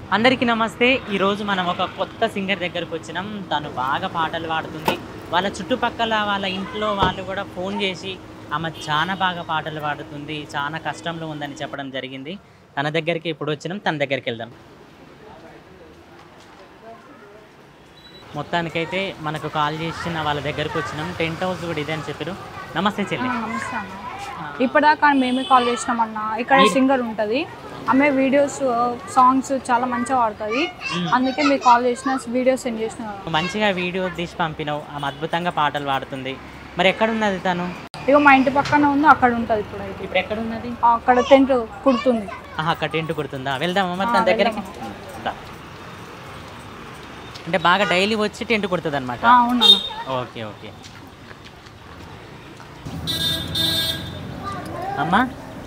అందరికీ నమస్తే ఈరోజు మనం ఒక కొత్త సింగర్ దగ్గరకు వచ్చినాం తను బాగా పాటలు పాడుతుంది వాళ్ళ చుట్టుపక్కల వాళ్ళ ఇంట్లో వాళ్ళు కూడా ఫోన్ చేసి ఆమె చాలా బాగా పాటలు పాడుతుంది చాలా కష్టంలో ఉందని చెప్పడం జరిగింది తన దగ్గరికి ఇప్పుడు వచ్చినాం తన దగ్గరికి వెళ్దాం మొత్తానికైతే మనకు కాల్ చేసిన వాళ్ళ దగ్గరకు వచ్చినాం టెంట్ హౌస్ కూడా ఇదే అని చెప్పారు నమస్తే చెల్లి నమస్తే అన్న ఇప్పటిదాకా మేమే కాల్ చేసినామన్న ఇక్కడ సింగర్ ఉంటుంది ఆమె వీడియోస్ సాంగ్స్ చాలా మంచిగా పాడుతుంది అందుకే మీరు కాల్ చేసిన వీడియోస్ సెండ్ చేసిన మంచిగా వీడియో తీసి పంపినావు ఆమె అద్భుతంగా పాటలు పాడుతుంది మరి ఎక్కడున్నది తను ఇక మా ఇంటి పక్కన ఉంది అక్కడ ఉంటుంది ఇప్పుడు అయితే ఇప్పుడు ఎక్కడున్నది అక్కడ టెంట్ కుడుతుంది ఆహా, అక్కడ టెంట్ కుడుతుందా వెళ్దామా మరి తన దగ్గరికి దా. అంటే బాగా డైలీ వచ్చి టెంట్ కుడుతుంది అనమాట ఆ, అవునన్న ఓకే ఓకే అమ్మా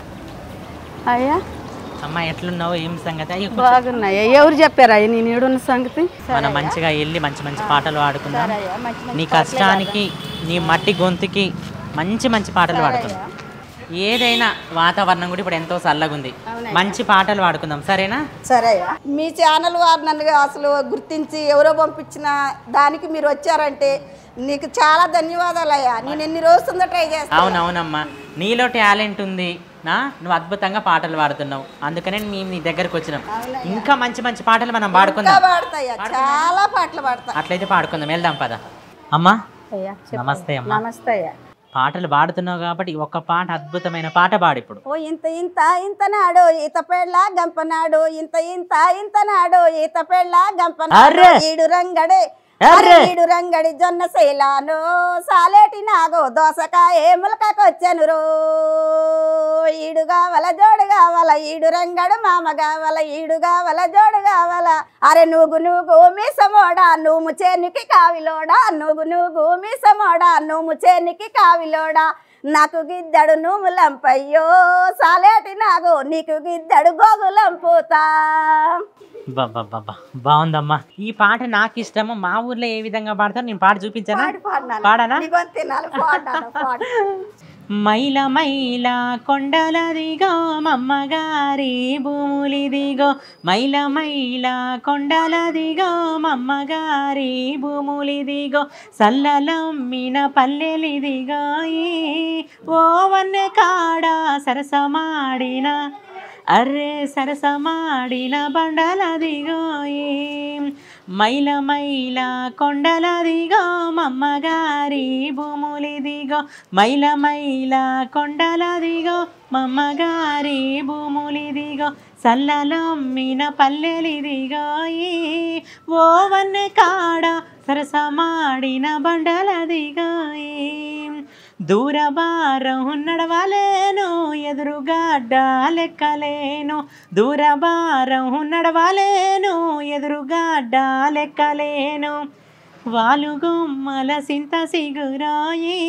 అయ్యా అమ్మా ఎట్లున్నావు ఏం సంగతి అయ్యో బాగున్నాయా ఎవరు చెప్పారా నేను ఈడున్న సంగతి మనం మంచిగా వెళ్ళి మంచి మంచి పాటలు పాడుకుందాం అయ్యా మంచి నీ కష్టానికి నీ మట్టి గొంతుకి మంచి మంచి పాటలు పాడుకుందాం ఏదైనా వాతావరణం కూడా ఇప్పుడు ఎంతో చల్లగా ఉంది మంచి పాటలు పాడుకుందాం సరేనా సరే అయ్యా మీ ఛానల్ వారు నన్ను అసలు గుర్తించి ఎవరో పంపించిన దానికి మీరు వచ్చారంటే నీకు చాలా ధన్యవాదాలు అయ్యా నేను ఎన్ని రోజులు ట్రై చేస్తాను అవునవునమ్మా నీలో టాలెంట్ ఉంది నా నువ్వు అద్భుతంగా పాటలు పాడుతున్నావు అందుకనే మేము నీ దగ్గరకు వచ్చినాం ఇంకా మంచి మంచి పాటలు మనం పాడుకుందాం పాడతాయ్యా చాలా పాటలు పాడతా అట్లయితే పాడుకుందాం వెళ్దాం పద అమ్మా అయ్యా నమస్తే అమ్మా నమస్తే అయ్యా పాటలు పాడుతున్నావు కాబట్టి ఒక్క పాట అద్భుతమైన పాట పాడు ఇప్పుడు ఓ ఇంత ఇంత ఇంత నాడు ఈత పెళ్ళ గంపనాడు ఇంత ఇంత ఇంత నాడు ఈత పెళ్ళ గంపనాడు అర్రే! ఈడు రంగడే అర్రే! ఈడు రంగడి జొన్న శైలాను సాలేటి నాగో దోసకాయ ములకకొచ్చాను రో ఈడు కావాల జోడు కావాల ఈడు రంగడు మామ కావాల ఈడు కావాల జోడు కావాల అరే నువ్వు నువ్వు మీసమోడా నువ్వు చేనికి కావిలోడా నువ్వు నువ్వు మీసమోడా నువ్వు చేనికి కావిలోడా నాకు గిద్దడు నువ్వులంపయ్యో సాలేటి నాగు నీకు గిద్దడు గోగులంపుతా బాబా బాగుందమ్మా ఈ పాట నాకు ఇష్టము మా ఊర్లో ఏ విధంగా పాడతారు నేను పాట చూపించానా పాడు పాడినాను. పాడనా నీ గొంతు తినాలి, పాడినాను, పాడు. మైల మైల కొండలదిగో మమ్మగారి భూములిదిగో మైల మైల కొండలదిగో మమ్మగారి భూములిదిగో సల్లలమ్మిన పల్లెలిదిగో ఈ ఓ వన్నె కాడ సరసమాడిన అర్రే సరసమాడిన బండలదిగో ఈ మైల మైల కొండలదిగో మమ్మగారి భూములిదిగో మైల మైల కొండలదిగో మమ్మగారి భూములిదిగో సల్లలమ్మిన పల్లెలిదిగో ఈ ఓ వన్నె కాడ సరసమాడిన బండలదిగో ఈ దూరభారం నడవలేను ఎదురుగడ్డ లెక్కలేను దూరభారం నడవలేను ఎదురుగడ్డ లెక్కలేను వాలుగుమ్మల సింత సిగురాయి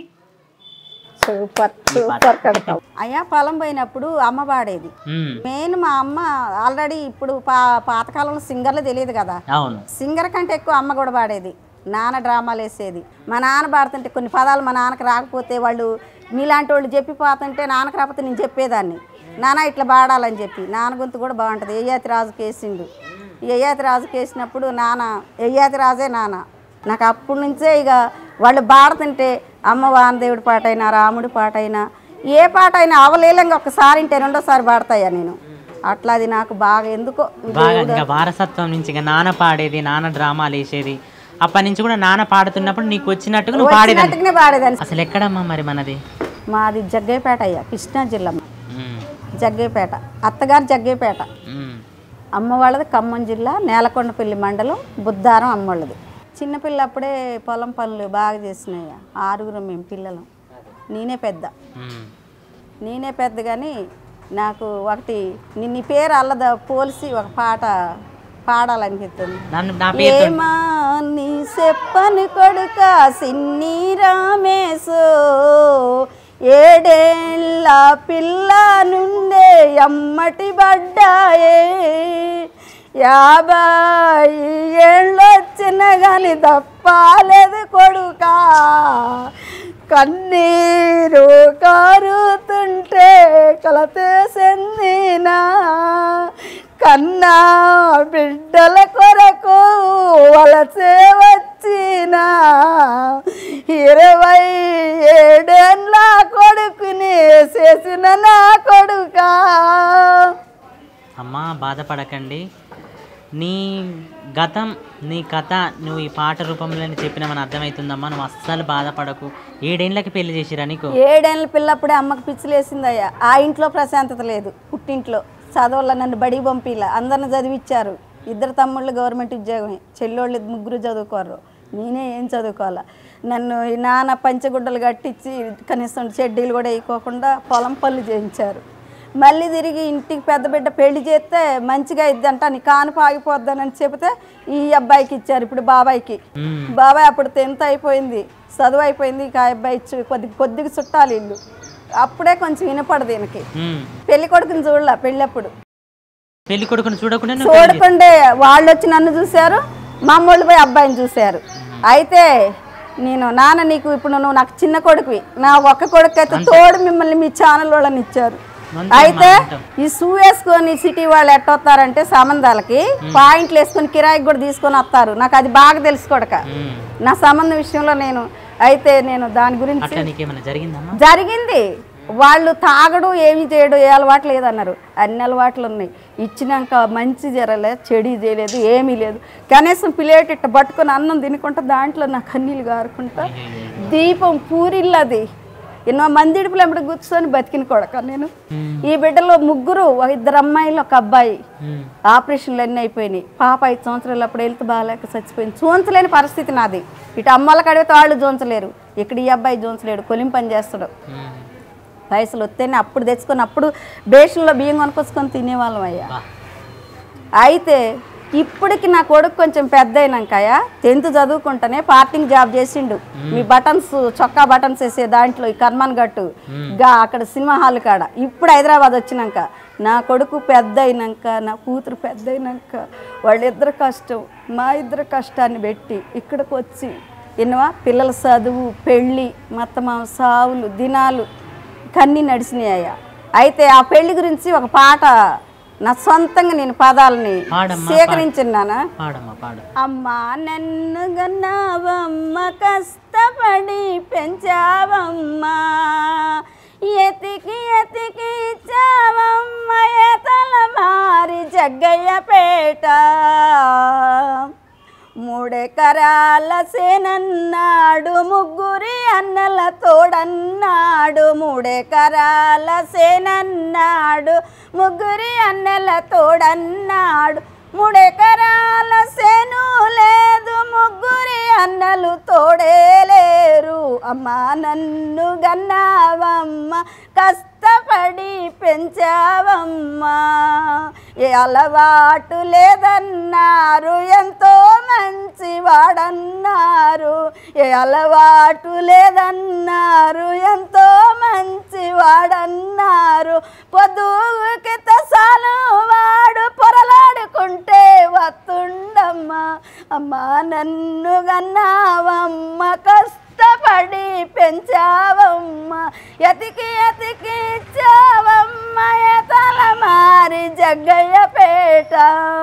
సూపర్ సూపర్ కడతావు అయ్యా పొలం పోయినప్పుడు అమ్మ పాడేది ఉమ్, మెయిన్ మా అమ్మ ఆల్రెడీ ఇప్పుడు పా పాతకాలంలో సింగర్లు తెలియదు కదా అవును సింగర్ కంటే ఎక్కువ అమ్మ కూడా పాడేది నాన్న డ్రామాలు వేసేది మా నాన్న పాడుతుంటే కొన్ని పదాలు మా నాన్నకు రాకపోతే వాళ్ళు మీలాంటి వాళ్ళు చెప్పి పోతుంటే నాన్నకు రాకపోతే నేను చెప్పేదాన్ని నాన్న ఇట్లా పాడాలని చెప్పి నాన్న గొంతు కూడా బాగుంటుంది ఎయ్యాతి రాజు కేసిండు ఎయ్యాతి రాజు కేసినప్పుడు నాన్న ఎయ్యాతి రాజే నాన్న నాకు అప్పటి నుంచే ఇక వాళ్ళు పాడుతుంటే అమ్మ వానదేవుడి పాట అయినా రాముడి పాట అయినా ఏ పాట అయినా అవలేలంగా ఒకసారి ఇంటే రెండోసారి పాడతాయా నేను అట్లా అది నాకు బాగా ఎందుకో బాగా ఇంకా వారసత్వం నుంచి ఇంకా నాన్న పాడేది నాన్న డ్రామాలు వేసేది అప్పటి నుంచి కూడా నాన్న పాడుతున్నప్పుడు నీకు వచ్చినట్టుగా నువ్వు పాడేదాన్ని వచ్చినట్టుగానే పాడేదాన్ని అసలు ఎక్కడమ్మా మరి మనది మాది జగ్గైపేట అయ్యా కృష్ణా జిల్లా ఉమ్, జగ్గైపేట అత్తగారు జగ్గైపేట ఉమ్, అమ్మ వాళ్ళది ఖమ్మం జిల్లా నేలకొండపల్లి మండలం బుద్ధారం అమ్మ వాళ్ళది చిన్నపిల్ల అప్పుడే పొలం పనులు బాగా చేసినాయ్యా ఆరుగురు మేము పిల్లలం నేనే పెద్ద ఉమ్. నేనే పెద్ద కానీ నాకు ఒకటి నీ నీ పేరు అల్లద పోలిసి ఒక పాట పాడాలనిపిస్తుంది నన్ను నా పేరు ఏమా నీ చెప్పని కొడుక సిన్ని రామేశు ఏడేళ్ళ పిల్ల నుండే ఎమ్మటి పడ్డాయే యాభై ఏళ్ళొచ్చిన గాని తప్పాలేదు కొడుక కన్నీరు కారుతుంటే కలతే చెందినా కన్నా చేసిన నా కొడుకా అమ్మా బాధపడకండి నీ గతం నీ కథ నువ్వు ఈ పాట రూపంలో చెప్పినామని అర్థమవుతుందమ్మా నువ్వు అస్సలు బాధపడకు ఏడేళ్ళకి పెళ్లి చేసిరా నీకు ఏడేళ్ళ పిల్లప్పుడే అమ్మకి పిచ్చిలేసిందయ్యా ఆ ఇంట్లో ప్రశాంతత లేదు పుట్టింట్లో చదవాల నన్ను బడి పంపిలా అందరిని చదివిచ్చారు ఇద్దరు తమ్ముళ్ళు గవర్నమెంట్ ఉద్యోగమే చెల్లోళ్ళు ఇద్దరు ముగ్గురు చదువుకోరు నేనే ఏం చదువుకోవాలా నన్ను ఈ నాన్న పంచగుడ్డలు కట్టించి కనీసం చెడ్డీలు కూడా వేయకోకుండా పొలం పనులు చేయించారు మళ్ళీ తిరిగి ఇంటికి పెద్ద బిడ్డ పెళ్లి చేస్తే మంచిగా ఇద్దంట నీ కానుపు ఆగిపోద్దానని చెబితే ఈ అబ్బాయికి ఇచ్చారు ఇప్పుడు బాబాయ్కి మ్మ్. బాబాయ్ అప్పుడు టెన్త్ అయిపోయింది చదువు అయిపోయింది ఇక ఆ అబ్బాయి చు- కొద్ది కొద్దిగా చుట్టాలి ఇల్లు అప్పుడే కొంచెం వినపడదు దీనికి మ్మ్. పెళ్లి కొడుకుని చూడలే పెళ్ళప్పుడు పెళ్లి కొడుకుని చూడకుండా నువ్వు పెళ్లి చూడకుండే వాళ్ళు వచ్చి నన్ను చూశారు మా అమ్మోళ్ళు పోయి అబ్బాయిని చూశారు అయితే నేను నాన్న నీకు ఇప్పుడు నువ్వు నాకు చిన్న కొడుకువి నా ఒక్క కొడుకు అయితే తోడు మిమ్మల్ని మీ ఛానల్ వాళ్ళని ఇచ్చారు అంతే అయితే అమ్మా, అంటాం. ఈ షూ వేసుకొని సిటీ వాళ్ళు ఎట్టొస్తారంటే సంబంధాలకి పాయింట్లు వేసుకొని కిరాయికి కూడా తీసుకొని వస్తారు నాకు అది బాగా తెలుసు కొడక మ్మ్. నా సంబంధం విషయంలో నేను అయితే నేను దాని గురించి అట్లా నీకేమైనా జరిగిందమ్మా జరిగింది వాళ్ళు తాగడు ఏమి చేయడు ఏ అలవాటు లేదన్నారు అన్ని అలవాట్లు ఉన్నాయి ఇచ్చినాక మంచి జరలేదు చెడు చేయలేదు ఏమీ లేదు కనీసం ప్లేట్ ఇట్ట పట్టుకొని అన్నం తినుకుంటా దాంట్లో నా కన్నీళ్ళు గారుకుంటా దీపం పూరిల్లది ఎన్నో మంది ఇడుపులు ఎప్పుడు కూర్చొని బతికిన కొడక నేను మ్మ్. ఈ బిడ్డలో ముగ్గురు ఒక ఇద్దరు అమ్మాయిలు ఒక అబ్బాయి మ్మ్. ఆపరేషన్లు అన్నీ అయిపోయినాయి పాప ఐదు సంవత్సరాలు అప్పుడు వెళ్తే బాగాలేక చచ్చిపోయింది చూంచలేని పరిస్థితి నాది ఇటు అమ్మలకి అడిగితే వాళ్ళు జోంచలేరు ఇక్కడ ఈ అబ్బాయి జోంచలేడు కొలిం పని చేస్తాడు మ్మ్. పైసలు వస్తేనే అప్పుడు తెచ్చుకొని అప్పుడు బేషన్లో బియ్యం కొనుక్కొచ్చుకొని తినేవాళ్ళం అయ్యా బా. అయితే ఇప్పటికి నా కొడుకు కొంచెం పెద్ద అయినాకయ్యా టెన్త్ చదువుకుంటానే పార్టింగ్ జాబ్ చేసిండు మీ బటన్స్ చొక్కా బటన్స్ వేసే దాంట్లో ఈ కర్మన్ గట్టు గా అక్కడ సినిమా హాల్ కాడ ఇప్పుడు హైదరాబాద్ వచ్చినాక నా కొడుకు పెద్ద అయినాక నా కూతురు పెద్ద అయినాక వాళ్ళిద్దరు కష్టం మా ఇద్దరు కష్టాన్ని పెట్టి ఇక్కడికి వచ్చి ఎన్నవా పిల్లల చదువు పెళ్ళి మొత్తం ఆ సావులు దినాలు కన్నీ నడిచినాయ్యా అయితే ఆ పెళ్లి గురించి ఒక పాట నా సొంతంగా నేను పదాలని పాడమ్మా, సేకరించున్నానా పాడమ్మా పాడు అమ్మా నన్ను గన్నావమ్మ కష్టపడి పెంచావమ్మా ఎతికి ఎతికి ఇచ్చావమ్మ ఎతల మారి జగ్గయ్యపేట మూడెకరాల సేనన్నాడు ముగ్గురి అన్నల తోడన్నాడు మూడెకరాల సేనన్నాడు ముగ్గురి అన్నల తోడన్నాడు మూడెకరాల సేను లేదు ముగ్గురి అన్నలు తోడే లేరు అమ్మా నన్ను గన్నావమ్మ కష్టపడి పెంచావమ్మా ఏ అలవాటు లేదన్నారు ఎంతో మంచి వాడన్నారు ఏ అలవాటు లేదన్నారు ఎంతో మంచి వాడన్నారు పొద్దుకి తసాలు వాడు పొరలాడుకుంటే వస్తుండమ్మా అమ్మా నన్ను గన్నావమ్మ కష్టపడి పెంచావమ్మ ఎతికి ఎతికి ఇచ్చావమ్మ ఎతల మారి జగ్గయ్యపేట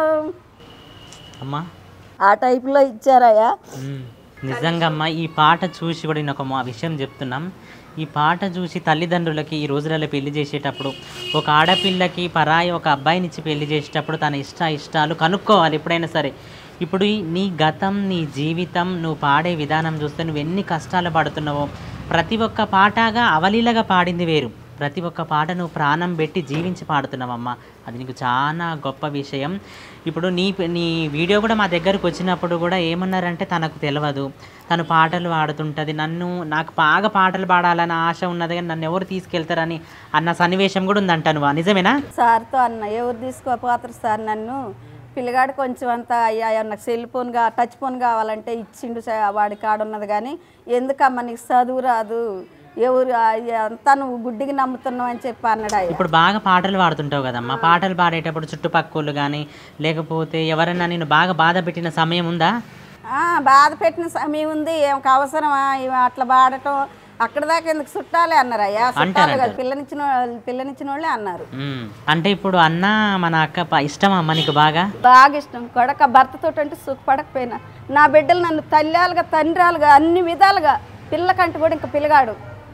అమ్మా ఆ టైపులో ఇచ్చారయ్యా మ్మ్. నిజంగా అమ్మా ఈ పాట చూసి కూడా నేను ఒక మా విషయం చెప్తున్నాం ఈ పాట చూసి తల్లిదండ్రులకి ఈ రోజులలో పెళ్లి చేసేటప్పుడు ఒక ఆడపిల్లకి పరాయి ఒక అబ్బాయినిచ్చి పెళ్లి చేసేటప్పుడు తన ఇష్ట ఇష్టాలు కనుక్కోవాలి ఎప్పుడైనా సరే ఇప్పుడు ఈ నీ గతం నీ జీవితం నువ్వు పాడే విధానం చూస్తే నువ్వు ఎన్ని కష్టాలు పడుతున్నావో ప్రతి ఒక్క పాటగా అవలీలగా పాడింది వేరు ప్రతి ఒక్క పాట నువ్వు ప్రాణం పెట్టి జీవించి పాడుతున్నావమ్మా అది నీకు చాలా గొప్ప విషయం ఇప్పుడు నీ నీ వీడియో కూడా మా దగ్గరకు వచ్చినప్పుడు కూడా ఏమన్నారంటే తనకు తెలియదు తను పాటలు పాడుతుంటుంది నన్ను నాకు బాగా పాటలు పాడాలని ఆశ ఉన్నది కానీ నన్ను ఎవరు తీసుకెళ్తారని అన్న సన్నివేశం కూడా ఉందంట నువ్వు నిజమేనా సార్తో అన్న ఎవరు తీసుకోపోతారు సార్ నన్ను పిల్లగాడు కొంచెం అంతా అయ్యా నాకు సెల్ ఫోన్ గా టచ్ ఫోన్ కావాలంటే ఇచ్చిండు సా- వాడి కాడ ఉన్నది కానీ ఎందుకమ్మా నీకు చదువు రాదు ఎవరు ఆ- అంతా నువ్వు గుడ్డికి నమ్ముతున్నావు అని చెప్పి అన్నాడు అయ్యా ఇప్పుడు బాగా పాటలు పాడుతుంటావు కదమ్మా పాటలు పాడేటప్పుడు చుట్టుపక్కలు కానీ లేకపోతే ఎవరైనా నేను బాగా బాధ పెట్టిన సమయం ఉందా ఆ, బాధ పెట్టిన సమయం ఉంది ఏమకు అవసరమా ఇవి అట్లా పాడటం అక్కడ దాకా ఎందుకు చుట్టాలే అన్నారు అయ్యా చుట్టాలు కాదు పిల్లనిచ్చిన వాళ్ళు పిల్లనిచ్చిన వాళ్ళే అన్నారు మ్మ్. అంటే ఇప్పుడు అన్న మన అక్క ప- ఇష్టమా అమ్మ నీకు బాగా బాగా ఇష్టం కొడక భర్తతో అంటే సుఖపడకపోయినా నా బిడ్డలు నన్ను తల్లాలుగా తండ్రాలుగా అన్ని విధాలుగా పిల్లకంటే కూడా ఇంకా పిల్లగాడు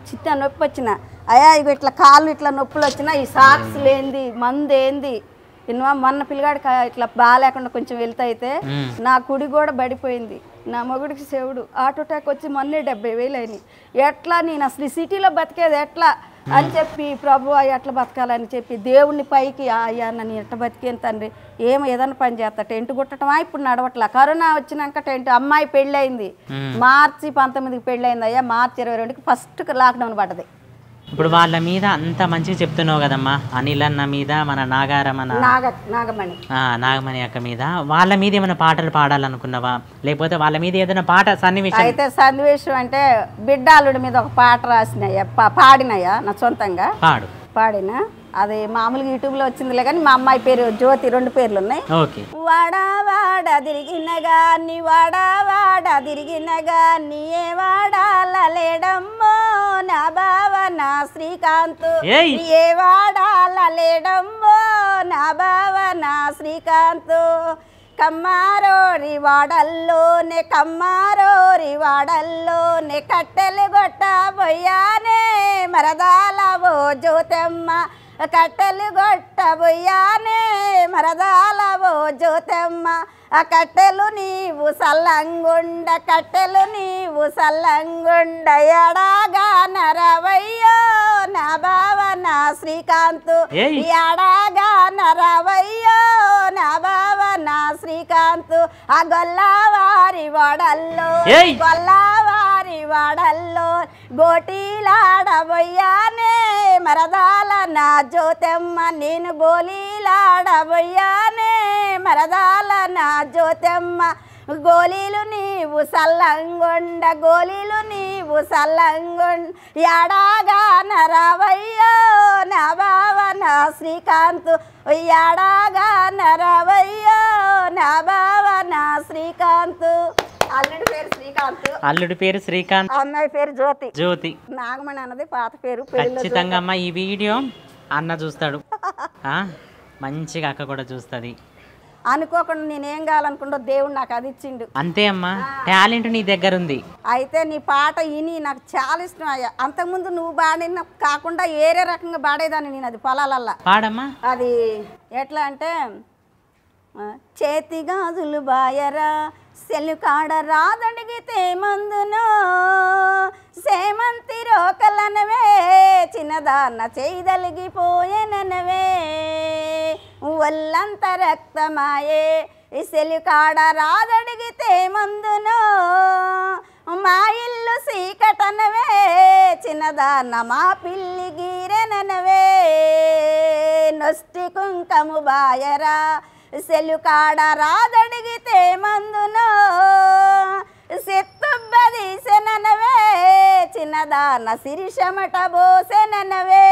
చిన్న నొప్పి వచ్చిన అయ్యా ఇగో ఇట్లా కాళ్ళు ఇట్లా నొప్పులు వచ్చినా ఈ సాక్స్ లేంది మందు ఏంది ఇన్నో మొన్న పిల్లగాడి ఇట్లా బాగాలేకుండా కొంచెం వెళ్తే అయితే మ్మ్. నా కుడి కూడా పడిపోయింది నా మొగుడికి శివుడు ఆటో అటాక్ వచ్చి మొన్నే డెబ్బై వేలు అయినాయి ఎట్లా నేను అసలు ఈ సిటీలో బతికేది ఎట్లా అని చెప్పి ప్రభు అయ్య ఎట్లా బతకాలని చెప్పి దేవుణ్ణి పైకి అయ్యా నన్ను ఎట్లా బతికేను తండ్రి ఏమో ఏదైనా పని చేస్తా టెంట్ కుట్టడమా ఇప్పుడు నడవట్లా కరోనా వచ్చినాక టెంట్ అమ్మాయి పెళ్ళయింది మార్చి పంతొమ్మిదికి పెళ్ళయింది అయ్యా మార్చి ఇరవై రెండుకి ఫస్ట్ లాక్డౌన్ పడ్డది ఇప్పుడు వాళ్ళ మీద అంత మంచిగా చెప్తున్నావు కదమ్మా అనిల్ అన్న మీద మన నాగారమణ నాగ నాగమణి ఆ, నాగమణి అక్క మీద వాళ్ళ మీద ఏమైనా పాటలు పాడాలనుకున్నావా లేకపోతే వాళ్ళ మీద ఏదైనా పాట సన్నివేశం అయితే సన్నివేశం అంటే బిడ్డాలుడి మీద ఒక పాట రాసినాయ్యా పా- పాడినయ్యా నా సొంతంగా పాడు పాడిన అది మామూలుగా యూట్యూబ్లో వచ్చిందిలే కానీ మా అమ్మాయి పేరు జ్యోతి రెండు పేర్లు ఉన్నాయి ఓకే వాడా వాడ తిరిగినగా నీ వాడా వాడ తిరిగినగా నీ ఏ వాడాల లేడమ్మో నా బావ నా శ్రీకాంత్ ఏయ్! నీ ఏ వాడాల లేడమ్మో నా బావ నా శ్రీకాంత్ కమ్మారోరి వాడల్లోనే కమ్మారోరి వాడల్లోనే కట్టెలు గొట్ట బొయ్యానే మరదాల ఓ జ్యోతమ్మ కట్టెలు గొట్ట బొయ్యానే మరదాల ఓ జ్యోతమ్మ ఆ కట్టెలు నీవు సల్లంగుండ కట్టెలు నీవు సల్లంగుండ ఎడాగా నరవయ్యో నా బావ నా శ్రీకాంత్ ఏయ్! ఎడాగా నరవయ్యో నా బావ నా శ్రీకాంత్ ఆ గొల్లవారి వాడల్లో ఏయ్! గొల్లవారి వాడల్లో గోటీలాడబోయానే మరదాల నా జ్యోతమ్మ నేను గోలీలాడబోయానే మరదాల నా జ్యోతమ్మ గోలీలు నీవు సల్లంగొండ గోలీలు నీవు సల్లంగొండ ఎడాగా నరవయ్యో నా బావ నా శ్రీకాంత్ ఎడాగా నరవయ్యో నా బావ నా శ్రీకాంత్ అల్లుడి పేరు శ్రీకాంత్ అల్లుడి పేరు శ్రీకాంత్ అమ్మాయి పేరు జ్యోతి జ్యోతి నాగమణి అన్నది పాత పేరు పెళ్ళిలో ఖచ్చితంగా అమ్మ ఈ వీడియో అన్న చూస్తాడు ఆ, మంచిగా అక్క కూడా చూస్తుంది అనుకోకుండా నేనేం కావాలనుకుంటో దేవుడు నాకు అది ఇచ్చిండు అంతే అమ్మా టాలెంట్ నీ దగ్గర ఉంది అయితే నీ పాట విని నాకు చాలా ఇష్టం అయ్యా అంతకుముందు నువ్వు పాడిన కాకుండా ఏరే రకంగా పాడేదాన్ని నేను అది పొలాలల్లా పాడమ్మా అది ఎట్లా అంటే ఆ, చేతి గాజులు బాయరా సెల్లు కాడ రాదడిగితే మందును సేమంతి రోకలనవే చిన్నదాన్న చేయిదలిగిపోయేననవే ఒళ్ళంత రక్తమాయే ఈ సెల్లు కాడ రాదడిగితే మందును మా ఇల్లు సీకటనవే చిన్నదాన్న మా పిల్లి గీరెననవే నొష్టి కుంకము బాయరా సెల్లు కాడ రాదడిగితే మందును సెత్తుబ్బదీసెననవే చిన్నదాన్న సిరిషమట బోసెననవే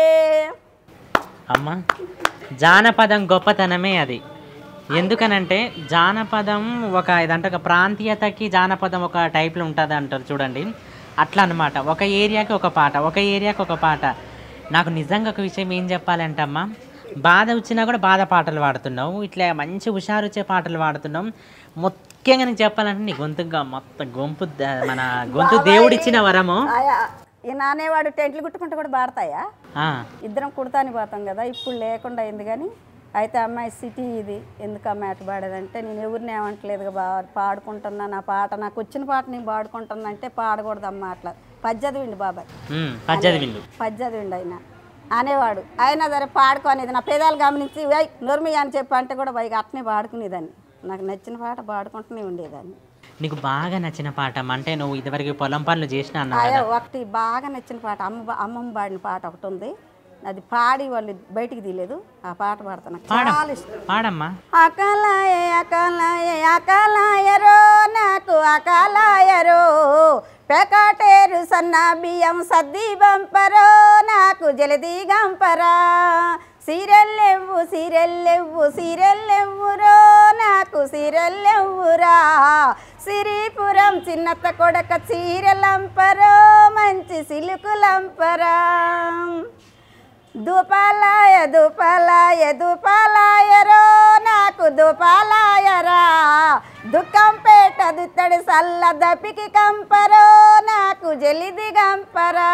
అమ్మ జానపదం గొప్పతనమే అది ఎందుకనంటే జానపదం ఒక ఇదంటే ఒక ప్రాంతీయతకి జానపదం ఒక టైప్లో ఉంటుంది అంటారు చూడండి అట్లా అనమాట ఒక ఏరియాకి ఒక పాట ఒక ఏరియాకి ఒక పాట నాకు నిజంగా ఒక విషయం ఏం చెప్పాలంటే అమ్మ బాధ వచ్చినా కూడా బాధ పాటలు పాడుతున్నావు ఇట్లా మంచి హుషారు వచ్చే పాటలు పాడుతున్నావు ముఖ్యంగా నేను చెప్పాలంటే నీ గొంతుగా మొత్తం గొంపు ద- మన గొంతు దేవుడిచ్చిన వరము ఆయా ఈ నానేవాడు టెంట్లు కుట్టుకుంటే కూడా పాడతాయా ఆ, ఇద్దరం కుడతాని పోతాం కదా ఇప్పుడు లేకుండా అయింది కానీ అయితే అమ్మాయి సిటీ ఇది ఎందుకు అమ్మాయి అటు పాడేదంటే నేను ఎవరిని ఏమంటలేదు బా పాడుకుంటున్నా నా పాట నాకు వచ్చిన పాట నేను పాడుకుంటున్నా అంటే పాడకూడదమ్మా అట్లా పద్యది విండు బాబాయ్ ఉమ్, పద్దెది విండు పద్యది విండు ఆయన అనేవాడు అయినా సరే పాడుకోనేది నా పేదాలు గమనించి వై నోర్మి అని చెప్పి అంటే కూడా పైగా అట్నే పాడుకునేదాన్ని నాకు నచ్చిన పాట పాడుకుంటూనే ఉండేదాన్ని నీకు బాగా నచ్చిన పాట అమ్మ. అంటే నువ్వు ఇదివరకు పొలం పనులు చేసిన అన్నావు ఆయా కదా ఒకటి బాగా నచ్చిన పాట అమ్మ బా- అమ్మమ్మ పాడిన పాట ఒకటి ఉంది అది పాడి వాళ్ళు బయటికి తీయలేదు ఆ పాట పాడతాను నాకు పాడం. చాలా ఇష్టం పాడమ్మా అకలాయే అకలాయే అకలాయరో నాకు అకలాయరో పెకటేరు సన్న బియ్యం సద్ది బంపరో నాకు జలది గంపరా సీరెల్లెవ్వు సీరెల్లెవ్వు సీరెల్లెవ్వురో నాకు సీరెల్లెవ్వురా సిరిపురం చిన్నత్త కొడక చీరలంపరో మంచి సిలుకులంపరా దుపాలాయ దుపాలాయ దుపాలాయరో నాకు దుపాలాయరా దుఃఖం పేట దుత్తడి సల్ల దపికి కంపరో నాకు జలిది గంపరా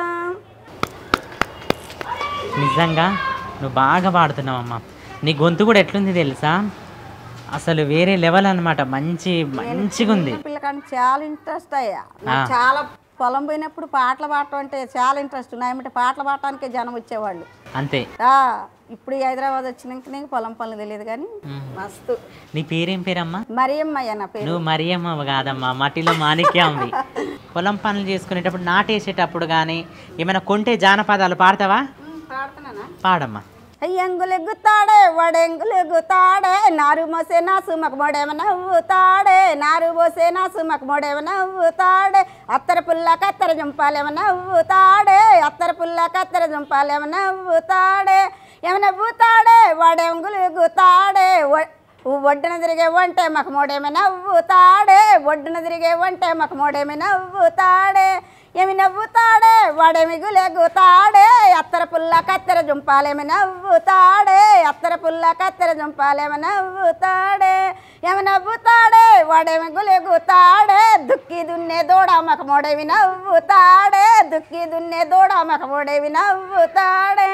నిజంగా నువ్వు బాగా పాడుతున్నావమ్మా నీ గొంతు కూడా ఎట్లుంది తెలుసా అసలు వేరే లెవెల్ అన్నమాట మంచి మంచిగా ఉంది పిల్లకాడిని చాలా ఇంట్రెస్ట్ అయ్యా నాకు చాలా పొలం పోయినప్పుడు పాటలు పాడటం అంటే చాలా ఇంట్రెస్ట్ నాయమంటే పాటలు పాడటానికే జనం వచ్చేవాళ్ళు అంతే ఆ, ఇప్పుడు ఈ హైదరాబాద్ వచ్చినాక నీకు పొలం పనులు తెలియదు కానీ మస్తు నీ పేరేం పేరమ్మా మరియమ్మయ్య నా పేరు నువ్వు మరియమ్మ కాదమ్మా మట్టిలో మాణిక్యంవి పొలం పనులు చేసుకునేటప్పుడు నాటేసేటప్పుడు కానీ ఏమైనా కొంటే జానపదాలు పాడతావా పాడుతున్నానా పాడమ్మా అయ్యంగులెగ్గుతాడే వడెంగులెగ్గుతాడే నారు మోసే నా సుమకు మొడేమ నవ్వుతాడే నారు పోసే నా సుమకు మొడేమ నవ్వుతాడే అత్తర పుల్ల కత్తెర జంపాలేమ నవ్వుతాడే అత్తర పుల్ల కత్తెర జంపాలేమ నవ్వుతాడే ఏమ నవ్వుతాడే వడెంగులెగ్గుతాడే ఒడ్డున తిరిగే వంటే మాకు మోడేమి నవ్వుతాడే ఒడ్డున తిరిగే వంటే మాకు మోడేమి నవ్వుతాడే ఏమి నవ్వుతాడే వాడేమి గులెగుతాడే అత్తర పుల్ల కత్తెర జుంపాలేమి నవ్వుతాడే అత్తర పుల్ల కత్తెర జుంపాలేమి నవ్వుతాడే ఏమి నవ్వుతాడే వాడేమి గులెగుతాడే దుక్కి దున్నే దూడ మాకు మోడేవి నవ్వుతాడే దుక్కి దున్నే దూడ మాకు మోడేవి నవ్వుతాడే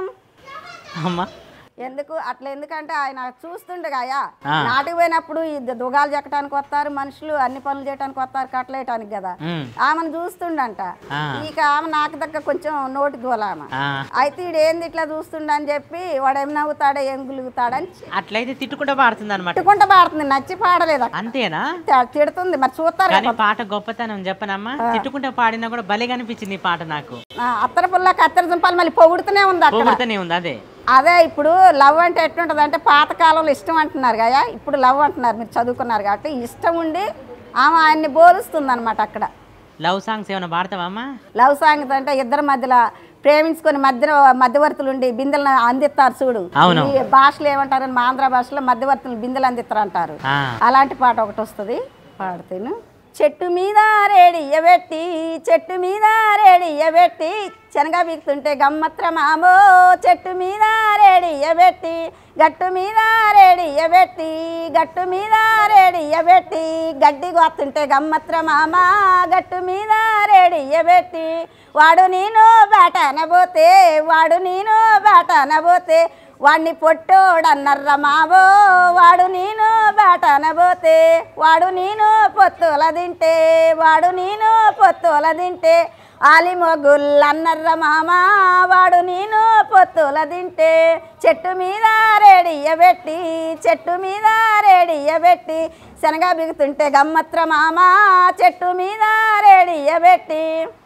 అమ్మా ఎందుకు అట్లా ఎందుకంటే ఆయన చూస్తుండగాయా ఆ. నాటికి పోయినప్పుడు ఈ దుగాలు చెక్కడానికి వస్తారు మనుషులు అన్ని పనులు చేయడానికి వస్తారు కట్టలేయటానికి కదా ఉమ్, ఆమెను చూస్తుండంట ఆ. ఇక ఆమె నాకు దగ్గర కొంచెం నోటి దూల ఆమె ఆ. అయితే ఈడు ఏంది ఇట్లా చూస్తుండని చెప్పి వాడు ఏం నవ్వుతాడో ఏం గులుగుతాడని అట్లయితే తిట్టుకుంటూ పాడుతుంది అనమాట తిట్టుకుంటూ పాడుతుంది నచ్చి పాడలేదు అక్కడ. అంతేనా తి- తిడుతుంది మరి చూస్తారు కానీ పాట గొప్పతనం చెప్పనమ్మా తిట్టుకుంటే పాడినా కూడా భలే అనిపించింది ఈ పాట నాకు ఆ, అత్తర పుల్ల కత్తెర దుంపాలు మళ్ళీ పొగుడుతూనే ఉంది అక్కడ పొగుడుతూనే ఉంది అదే అదే ఇప్పుడు లవ్ అంటే ఎట్లుంటుంది అంటే పాతకాలంలో ఇష్టం అంటున్నారు కదా ఇప్పుడు లవ్ అంటున్నారు మీరు చదువుకున్నారు కాబట్టి ఇష్టం ఉండి ఆమె ఆయన్ని బోలుస్తుంది అనమాట అక్కడ లవ్ సాంగ్స్ ఏమైనా పాడతావా అమ్మా లవ్ సాంగ్ అంటే ఇద్దరి మధ్యలో ప్రేమించుకొని మధ్యలో మధ్యవర్తులు ఉండి బిందెలను అందిస్తారు చూడు అవును. ఈ భాషలు ఏమంటారు మా ఆంధ్ర భాషలో మధ్యవర్తులు బిందెలు అందిస్తారు అంటారు ఆ, అలాంటి పాట ఒకటి వస్తుంది పాడుతాను చెట్టు మీద రేడియబెట్టి చెట్టు మీద రేడియబెట్టి శనగ బీక్తుంటే గమ్మత్ర మామో చెట్టు మీద రేడియబెట్టి గట్టు మీద రేడియబెట్టి గట్టు మీద రేడియబెట్టి గడ్డి గోతుంటే గమ్మత్ర మామ గట్టు మీద రేడియబెట్టి వాడు నేను బాట అనబోతే వాడు నేను బాట అనబోతే వాడిని పొట్టోడన్నర్ర మావో వాడు నేను బాట అనబోతే వాడు నేను పొత్తుల తింటే వాడు నేను పొత్తుల తింటే ఆలి మొగుళ్ళన్నర్ర మామ వాడు నేను పొత్తుల తింటే చెట్టు మీద రేడియబెట్టి చెట్టు మీద రేడియబెట్టి శనగ బిగుతుంటే గమ్మత్ర మామ చెట్టు మీద రేడియబెట్టి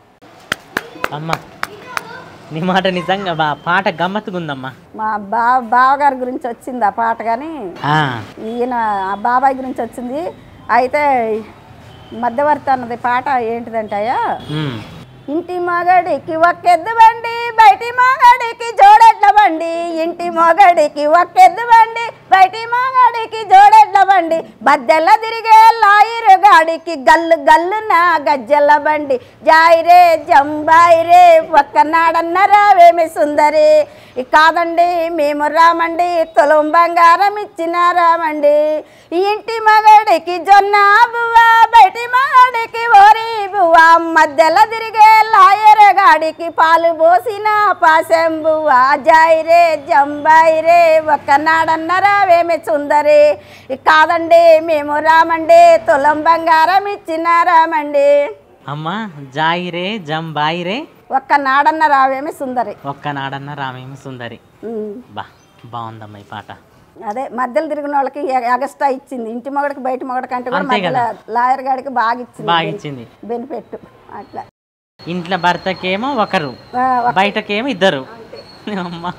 అమ్మా నీ మాట నిజంగా బా పాట గమ్మత్తుగా ఉందమ్మా మా బా బావగారి గురించి వచ్చింది ఆ పాట కానీ ఆ, ఈయన ఆ బాబాయ్ గురించి వచ్చింది అయితే మధ్యవర్తి అన్నది పాట ఏంటిదంటాయా ఉమ్, ఇంటి మొగడికి ఒక్కెద్దు బండి బయటి మొగడికి జోడెడ్ల బండి ఇంటి మొగడికి ఒక్కెద్దు బండి బయటి మొగడికి జోడెడ్ల బండి బద్దెల్ల తిరిగే లాయిరు గాడికి గల్లు గల్లున గజ్జెల బండి జాయిరే జంబాయిరే ఒక్కనాడన్నరావేమి సుందరి ఇక కాదండి మేము రామండి తులం బంగారం ఇచ్చిన రామండి ఈ ఇంటి మగడికి జొన్న బువ్వ బయటి మగడికి ఓరి బువ్వ మధ్యలో తిరిగే లాయర్ గాడికి పాలు పోసిన పాసెం బువ్వ జాయిరే జంబాయిరే ఒక్కనాడన్నరావేమి సుందరి ఇక కాదండి మేము రామండి తులం బంగారం ఇచ్చిన రామండి అమ్మా జాయిరే జంబాయిరే ఒక్క నాడన్న రావేమి సుందరి ఒక్కనాడన్న రామేమి సుందరి ఉమ్. బా బాగుందమ్మా ఈ పాట అదే మధ్యలో తిరిగిన వాళ్ళకి ఎ- ఎగస్ట్రా ఇచ్చింది ఇంటి మొగడికి బయట మొగడి కంటే కూడా అంతే మధ్యలో లాయర్ గాడికి బాగా ఇచ్చింది బాగా ఇచ్చింది బెనిఫిట్ అట్లా ఇంట్లో భర్తకేమో ఒకరు ఆ, బయటకేమో ఇద్దరు అమ్మా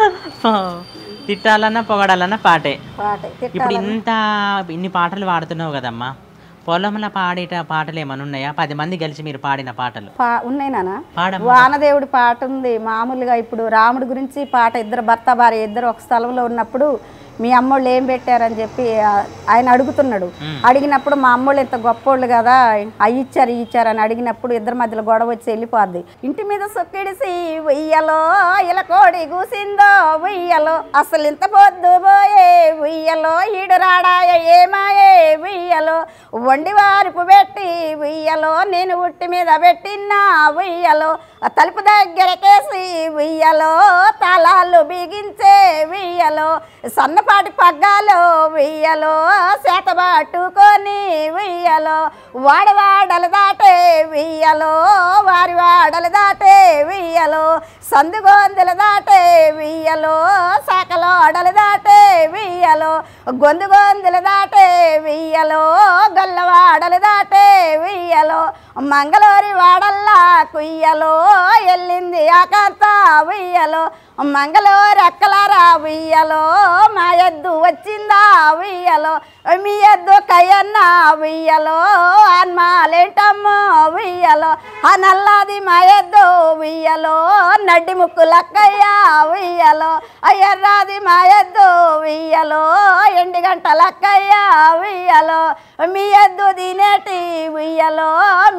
తిట్టాలన్నా పొగడాలన్నా పాటే పాట ఇప్పుడు ఇంత ఇన్ని పాటలు పాడుతున్నావు కదమ్మా పొలంలో పాడేట పాటలు ఏమైనా ఉన్నాయా పది మంది కలిసి మీరు పాడిన పాటలు పా ఉన్నాయి నాన్న పాడమ్మా వానదేవుడి పాట ఉంది మామూలుగా ఇప్పుడు రాముడి గురించి పాట ఇద్దరు భర్త భార్య ఇద్దరు ఒక స్థలంలో ఉన్నప్పుడు మీ అమ్మోళ్ళు ఏం పెట్టారని చెప్పి ఆ, ఆయన అడుగుతున్నాడు అడిగినప్పుడు మా అమ్మోళ్ళు ఇంత గొప్పోళ్ళు కదా అవి ఇచ్చారు ఇవి ఇచ్చారు అని అడిగినప్పుడు ఇద్దరి మధ్యలో గొడవ వచ్చి వెళ్ళిపోద్ది ఇంటి మీద సొక్కిడిసి ఉయ్యలో ఇలా కోడి కూసిందో ఉయ్యలో అసలు ఇంత పొద్దు పోయే ఉయ్యలో ఈడు రాడాయ ఏమాయే ఉయ్యలో వండి వారుపు పెట్టి ఉయ్యలో నేను ఉట్టి మీద పెట్టినా ఉయ్యలో ఆ తలుపు దగ్గరకేసి ఉయ్యలో తాళాలు బిగించే ఉయ్యలో సన్నపాటి పగ్గాలు ఉయ్యలో చేత పట్టుకొని ఉయ్యలో వాడవాడలు దాటే ఉయ్యలో వారి వాడలు దాటే ఉయ్యలో సందుగొందులు దాటే ఉయ్యలో శాఖలో అడలు దాటే ఉయ్యలో గొంతు గొంతులు దాటే ఉయ్యలో గొల్లవాడలు దాటే ఉయ్యలో మంగళూరి వాడల్లా కుయ్యలో ఎల్లింది ఆకాంత ఉయ్యలో మంగళూరు అక్కలారా ఉయ్యలో మా ఎద్దు వచ్చిందా ఉయ్యలో మీ ఎద్దు కయ్యన్న ఉయ్యలో అన్మాలేంటమ్మో ఉయ్యలో ఆ నల్లాది మా ఎద్దు ఉయ్యలో నడ్డి ముక్కులక్కయ్య ఉయ్యలో అయ్యర్రాది మా ఎద్దు ఉయ్యలో ఎండి గంటలక్కయ్య ఉయ్యలో మీ ఎద్దు తినేటి ఉయ్యలో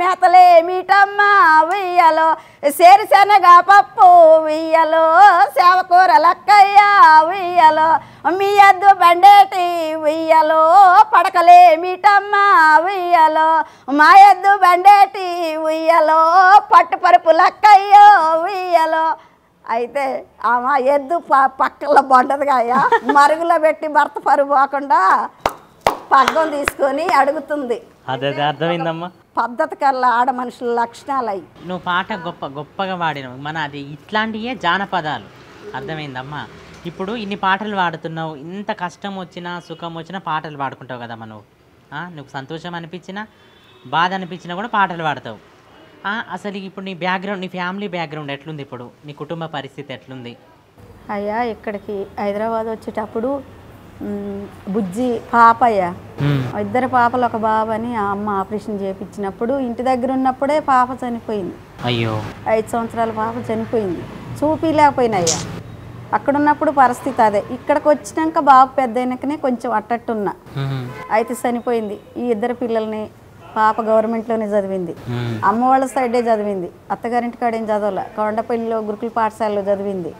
మేతలేమిటమ్మా ఉయ్యలో సేరుశనగ పప్పు ఉయ్యలో సేవకూరలక్కయ్య ఉయ్యలో మీ ఎద్దు బండేటి ఉయ్యలో పడకలేమిటమ్మా ఉయ్యలో మా ఎద్దు బండేటి ఉయ్యలో పట్టు పరుపులక్కయ్యో ఉయ్యలో అయితే ఆమె ఎద్దు ప పక్కలో బండదుగాయ మరుగులో పెట్టి భర్త పరుగు పోకుండా పగ్గం తీసుకొని అడుగుతుంది అదే అదే అర్థమైందమ్మా పద్ధతి కల్లా ఆడ మనుషుల లక్షణాలు అవి నువ్వు పాట గొప్ప గొప్పగా పాడినావు మన అది ఇట్లాంటివే జానపదాలు అర్థమైందమ్మా ఇప్పుడు ఇన్ని పాటలు పాడుతున్నావు ఇంత కష్టం వచ్చినా సుఖం వచ్చినా పాటలు పాడుకుంటావు కదమ్మా నువ్వు ఆ, నీకు సంతోషం అనిపించినా బాధ అనిపించినా కూడా పాటలు పాడతావు ఆ, అసలు ఇప్పుడు నీ బ్యాక్గ్రౌండ్ నీ ఫ్యామిలీ బ్యాక్గ్రౌండ్ ఎట్లుంది ఇప్పుడు నీ కుటుంబ పరిస్థితి ఎట్లుంది అయ్యా ఇక్కడికి హైదరాబాద్ వచ్చేటప్పుడు మ్, బుజ్జి పాపయ్య ఇద్దరు పాపలు ఒక బాబు అని ఆ అమ్మ ఆపరేషన్ చేయించినప్పుడు ఇంటి దగ్గర ఉన్నప్పుడే పాప చనిపోయింది అయ్యో ఐదు సంవత్సరాల పాప చనిపోయింది చూపిలేకపోయినయ్యా అక్కడ ఉన్నప్పుడు పరిస్థితి అదే ఇక్కడికి వచ్చినాక బాబు పెద్ద అయినాకనే కొంచెం అట్టట్టున్నా ఉమ్, అయితే చనిపోయింది ఈ ఇద్దరు పిల్లల్ని పాప గవర్నమెంట్లోనే చదివింది ఉమ్, అమ్మ వాళ్ళ సైడే చదివింది అత్తగారింటి కాడ ఏం చదవలే కొండపల్లిలో గురుకుల పాఠశాలలో చదివింది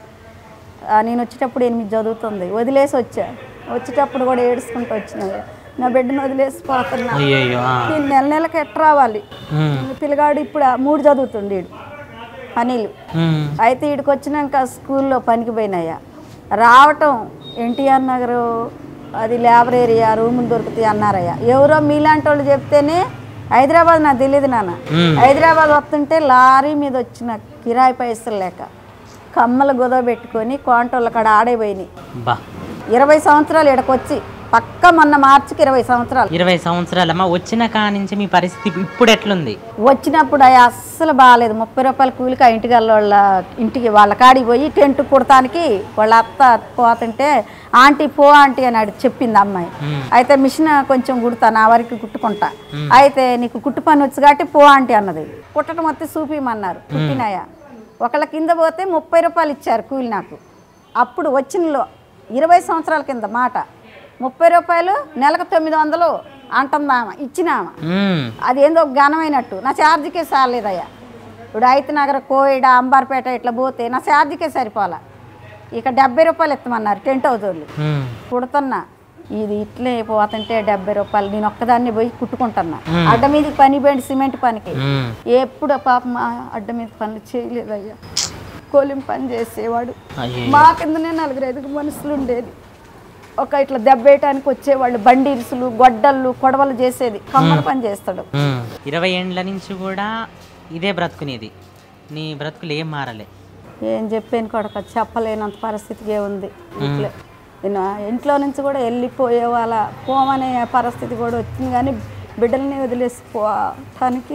ఆ, నేను వచ్చేటప్పుడు ఎనిమిది చదువుతుంది వదిలేసి వచ్చా వచ్చేటప్పుడు కూడా ఏడుచుకుంటూ వచ్చిన నా బిడ్డను వదిలేసి పోతున్నా అయ్యయ్యో ఆ, నేను నెల నెలకి ఎట్ రావాలి ఉమ్, పిల్లగాడు ఇప్పుడు ఆ మూడు చదువుతుండు ఈడు అనిల్ ఉమ్, అయితే ఈడికి వచ్చినాక స్కూల్లో పనికి పోయినాయా రావటం ఎన్టీఆర్ నగర్ అది లేబర్ ఏరియా రూములు దొరుకుతాయి అన్నారయ్యా ఎవరో మీలాంటి వాళ్ళు చెప్తేనే హైదరాబాద్ నాకు తెలియదు నాన్న మ్మ్. హైదరాబాద్ వస్తుంటే లారీ మీద వచ్చిన కిరాయి పైసలు లేక కమ్మలు గొదవ పెట్టుకొని కోంటోళ్ళ కాడ ఆడైపోయినాయి బా ఇరవై సంవత్సరాలు ఇక్కడికి వచ్చి పక్క మొన్న మార్చికి ఇరవై సంవత్సరాలు ఇరవై సంవత్సరాలమ్మా వచ్చిన కానించి మీ పరిస్థితి ఇప్పుడు ఎట్లుంది వచ్చినప్పుడు అవి అస్సలు బాగాలేదు ముప్పై రూపాయల కూలికి ఆ ఇంటికి వాళ్ళ ఇంటికి వాళ్ళ కాడికి పోయి టెంట్ కుడతానికి వాళ్ళ అత్త పోతుంటే ఆంటీ పో ఆంటీ అని అడి చెప్పింది అమ్మాయి మ్మ్. అయితే మిషన్ కొంచెం కుడతా నా వరకు కుట్టుకుంటా అయితే నీకు కుట్టు పని వచ్చు కాబట్టి పో ఆంటీ అన్నది కుట్టడం వస్తే చూపిమన్నారు కుట్టినాయా ఒకళ్ళ కింద పోతే ముప్పై రూపాయలు ఇచ్చారు కూలి నాకు అప్పుడు వచ్చినలో ఇరవై సంవత్సరాల కింద మాట ముప్పై రూపాయలు నెలకు తొమ్మిది వందలు అంటుందామా ఇచ్చినామా ఉమ్, అది ఏందో ఘనమైనట్టు నా ఛార్జీకే సాలేదయ్యా ఇప్పుడు అయితే నగర కోయిడ అంబార్పేట ఇట్లా పోతే నా ఛార్జీకే సరిపోలా ఇక డెబ్బై రూపాయలు ఎత్తమన్నారు టెంట్ హౌస్ వాళ్ళు ఉమ్, కుడుతున్నా ఇది ఇట్లే పోతుంటే డెబ్బై రూపాయలు నేను ఒక్కదాన్ని పోయి కుట్టుకుంటున్నా అడ్డ మీదకి పని పోయింది సిమెంట్ పనికి ఉమ్, ఎప్పుడు పాపం ఆ అడ్డ మీద పనులు చేయలేదయ్యా కోలిం పని చేసేవాడు అయ్యో మా కిందనే నలుగురు ఐదుగురు మనుషులు ఉండేది ఒక ఇట్లా దెబ్బేయటానికి వచ్చేవాళ్ళు బండి ఇరుసులు గొడ్డళ్ళు కొడవలు చేసేది కమ్మల పని చేస్తాడు ఉమ్. ఇరవై ఏండ్ల నుంచి కూడా ఇదే బ్రతుకునేది నీ బ్రతుకులు ఏం మారలే ఏం చెప్పాను కొడక చెప్పలేనంత పరిస్థితికే ఉంది ఇంట్లో నేను ఇంట్లో నుంచి కూడా వెళ్ళిపోయే వాళ్ళ పోమనే పరిస్థితి కూడా వచ్చింది కానీ బిడ్డల్ని వదిలేసి పోవటానికి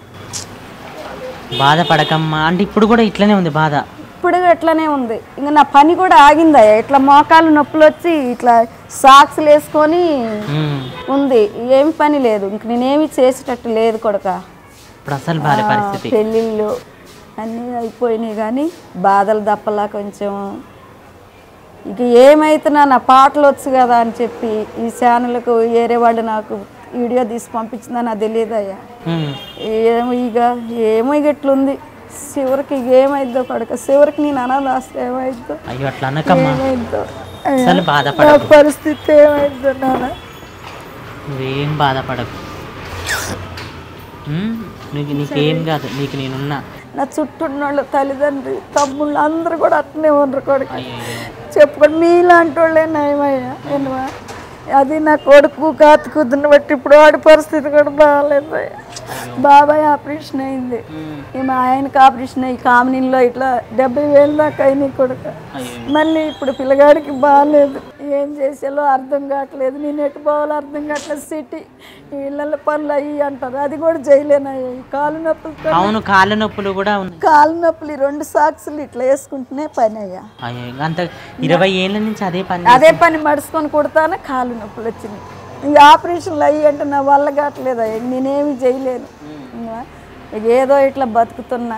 బాధపడకమ్మా అంటే ఇప్పుడు కూడా ఇట్లనే ఉంది బాధ ఇప్పుడు ఎట్లనే ఉంది ఇంకా నా పని కూడా ఆగిందయ్యా ఇట్లా మోకాలు నొప్పులు వచ్చి ఇట్లా సాక్స్లు వేసుకొని ఉమ్. ఉంది ఏమి పని లేదు ఇంక నేనేమి చేసేటట్టు లేదు కొడక ఇప్పుడు అసలు బాలే పరిస్థితి పెళ్ళిళ్ళు అన్నీ అయిపోయినాయి కానీ బాధలు దప్పలా కొంచెం ఇక ఏమైతున్నా నా పాటలు వచ్చు కదా అని చెప్పి ఈ ఛానల్కు వేరే వాళ్ళు నాకు వీడియో తీసి పంపించిందని నాకు తెలియదయ్యా ఉమ్. ఏమో ఇక ఏమో ఇక ఇట్లుంది చివరికి ఇక ఏమైద్దో కొడుక చివరికి నేను అనాథాస్త్ర ఏమైద్దో అయ్యో అట్లా అనకమ్మా ఏమైద్దో అసలు నా బాధపడకు పరిస్థితి ఏమైద్దో నాన్న నువ్వేం బాధపడకు ఉమ్, నీకు నీకేం కాదు నీకు నేనున్నా నా చుట్టూ ఉన్న వాళ్ళు తల్లిదండ్రి తమ్ముళ్ళు అందరూ కూడా అట్నే ఉండరు కొడుకు అయ్యో చెప్పుకోండి మీలాంటి వాళ్ళే నయమయ్యా ఎనువా అది నా కొడుకు కాతు కుదురుని బట్టి ఇప్పుడు వాడి పరిస్థితి కూడా బాగాలేదు బాబాయ్ ఆపరేషన్ అయింది ఈమె ఆయనకి ఆపరేషన్ అయ్యి కామినీలో ఇట్లా డెబ్బై వేలు దాకా అయినాయి కొడుకు అయ్యో మళ్ళీ ఇప్పుడు పిల్లగాడికి బాగాలేదు ఏం చేసేలో అర్థం కావట్లేదు నేను ఎటు పోవాలో అర్థం కావట్లేదు సిటీ ఇళ్ళ పనులు అయ్యి అంటారు అది కూడా చేయలేనయ్యా ఈ కాలు నొప్పులు అవును కాళ్ళ నొప్పులు కూడా ఉన్నాయి కాలు నొప్పులు ఈ రెండు సాక్సులు ఇట్లా వేసుకుంటూనే పని అయ్యా అయ్యో ఇంకా అంత ఇరవై ఏళ్ళ నుంచి అదే పని అదే పని మడుచుకొని కుడతానే కాలు నొప్పులు వచ్చినాయి ఈ ఆపరేషన్లు అయ్యి అంటే నా వల్ల కావట్లేదు అయ్యా నేనేమి చేయలేను ఇంకా ఇక ఏదో ఇట్లా బతుకుతున్నా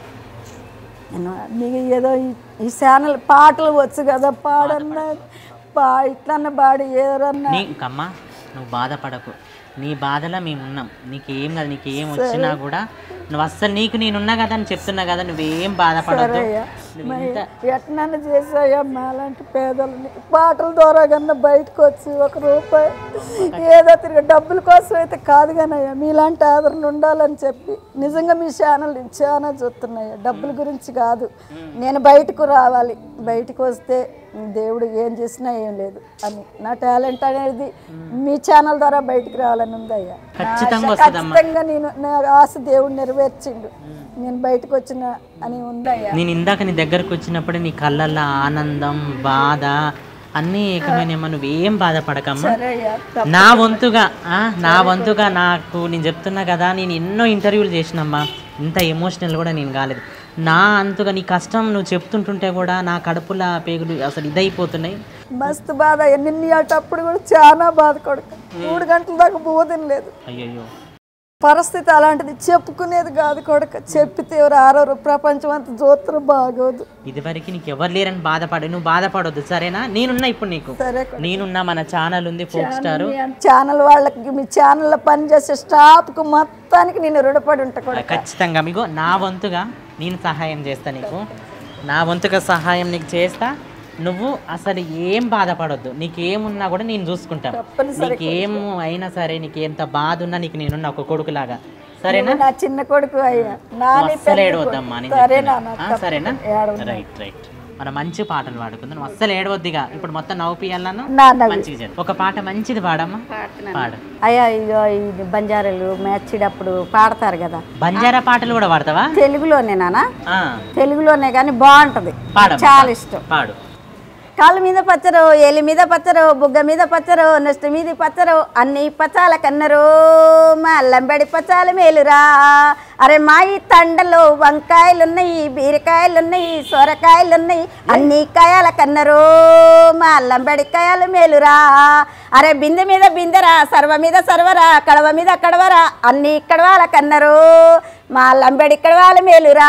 నేను నీకు ఏదో ఈ- ఈ ఛానల్ పాటలు వచ్చు కదా పాడన్నా పా ఇట్లన్నా పాడి ఏదన్నా నీ కమ్మా నువ్వు బాధపడకు నీ బాధలో మేము ఉన్నాం నీకేం కాదు నీకేం వచ్చినా కూడా నువ్వు అస్సలు నీకు నేనున్నా కదా అని చెప్తున్నా కదా నువ్వేం బాధపడద్దు అయ్యా నువ్వు మరి ఇంత ఎట్నన్నా చేసాయా మాలాంటి పేదలని పాటల ద్వారా కన్నా బయటకు వచ్చి ఒక రూపాయి ఏదో తిరిగి డబ్బుల కోసం అయితే కాదు కానయ్యా మీలాంటి ఆదరణ ఉండాలని చెప్పి నిజంగా మీ ఛానల్ చాలా చూస్తున్నాయ్యా డబ్బుల గురించి కాదు నేను బయటకు రావాలి బయటకు వస్తే దేవుడు ఏం చేసినా ఏం లేదు అని నా టాలెంట్ అనేది మీ ఛానల్ ద్వారా బయటికి రావాలని ఉందయ్యా నా ఖచ్చితంగా ఆశ వస్తుందమ్మా. ఖచ్చితంగా నేను నా ఆశ దేవుడు నెరవేర్చిండు నేను బయటకు వచ్చిన అని ఉందయ్యా నేను ఇందాక నీ దగ్గరకు వచ్చినప్పుడు నీ కళ్ళల్లో ఆనందం బాధ అన్నీ ఏకమైనమ్మా నువ్వేం బాధపడకమ్మా సరే అయ్యా తప్ప- నా వంతుగా ఆ, నా వంతుగా నాకు నేను చెప్తున్నా కదా నేను ఎన్నో ఇంటర్వ్యూలు చేసినమ్మా ఇంత ఎమోషనల్ కూడా నేను కాలేదు నా అంతుగా నీ కష్టం నువ్వు చెప్తుంటుంటే కూడా నా కడుపుల పేగులు అసలు ఇదైపోతున్నాయి మస్తు బాధ నిన్న అటప్పుడు కూడా చాలా బాధ కొడుకు మూడు గంటల దాకా బోధన లేదు అయ్యయ్యో పరిస్థితి అలాంటిది చెప్పుకునేది కాదు కొడుక చెప్పితే ఎవరు ఆరోరు ప్రపంచం అంతా జోత్ర బాగోదు ఇదివరకు నీకు ఎవరు లేరని బాధపడి నువ్వు బాధపడొద్దు సరేనా నేనున్నా ఇప్పుడు నీకు సరే నేనున్నా మన ఛానల్ ఉంది ఫోక్ స్టార్ మీ ఛానల్ వాళ్ళకి మీ ఛానల్లో పనిచేసే స్టాఫ్కు మొత్తానికి నేను రుణపడి ఉంటా కొడుక ఖచ్చితంగా మీకు నా వంతుగా నేను సహాయం చేస్తా నీకు నా వంతుగా సహాయం నీకు చేస్తా నువ్వు అసలు ఏం బాధపడొద్దు నీకేమున్నా కూడా నేను చూసుకుంటాను తప్పనిసరి నీకేం అయినా సరే నీకు ఎంత బాధ ఉన్నా నీకు నేనున్నా ఒక కొడుకులాగా సరేనా నా చిన్న కొడుకు అయ్యా నువ్వు నాని అస్సలు ఏడవద్దమ్మా నేను సరే చెప్తున్నా. నాన్న ఆ, సరేనా ఏడవను. రైట్ రైట్ మనం మంచి పాటలు పాడుకుందాం నువ్వు అస్సలు ఏడవద్దిగా ఇప్పుడు మొత్తం నవ్వుపియాలను నాన్న మంచిగా చేద్దాం. ఒక పాట మంచిది పాడమ్మా పాడు అయ్యా ఇగో ఈ బంజారాలు మ్యాచ్డప్పుడు పాడతారు కదా బంజారా పాటలు కూడా పాడతావా తెలుగులోనే నాన్న ఆ, తెలుగులోనే కానీ బాగుంటది పాడమ్మా చాలా ఇష్టం పాడు కాళ్ళ మీద పచ్చరు ఎలి మీద పచ్చరు బుగ్గ మీద పచ్చరు నెస్ట్ మీద పచ్చరు అన్ని పచ్చాల కన్నరు మా లంబడి పచ్చాల మేలురా అరే మా ఈ తండలో వంకాయలున్నాయి బీరకాయలున్నాయి సొరకాయలున్నాయి అన్ని కాయాల కన్నరు మా లంబడి కాయలు మేలురా అరే బిందె మీద బిందెరా సర్వ మీద సర్వరా కడవ మీద కడవరా అన్ని కడవాల కన్నరు మా లంబడి కడవాల మేలురా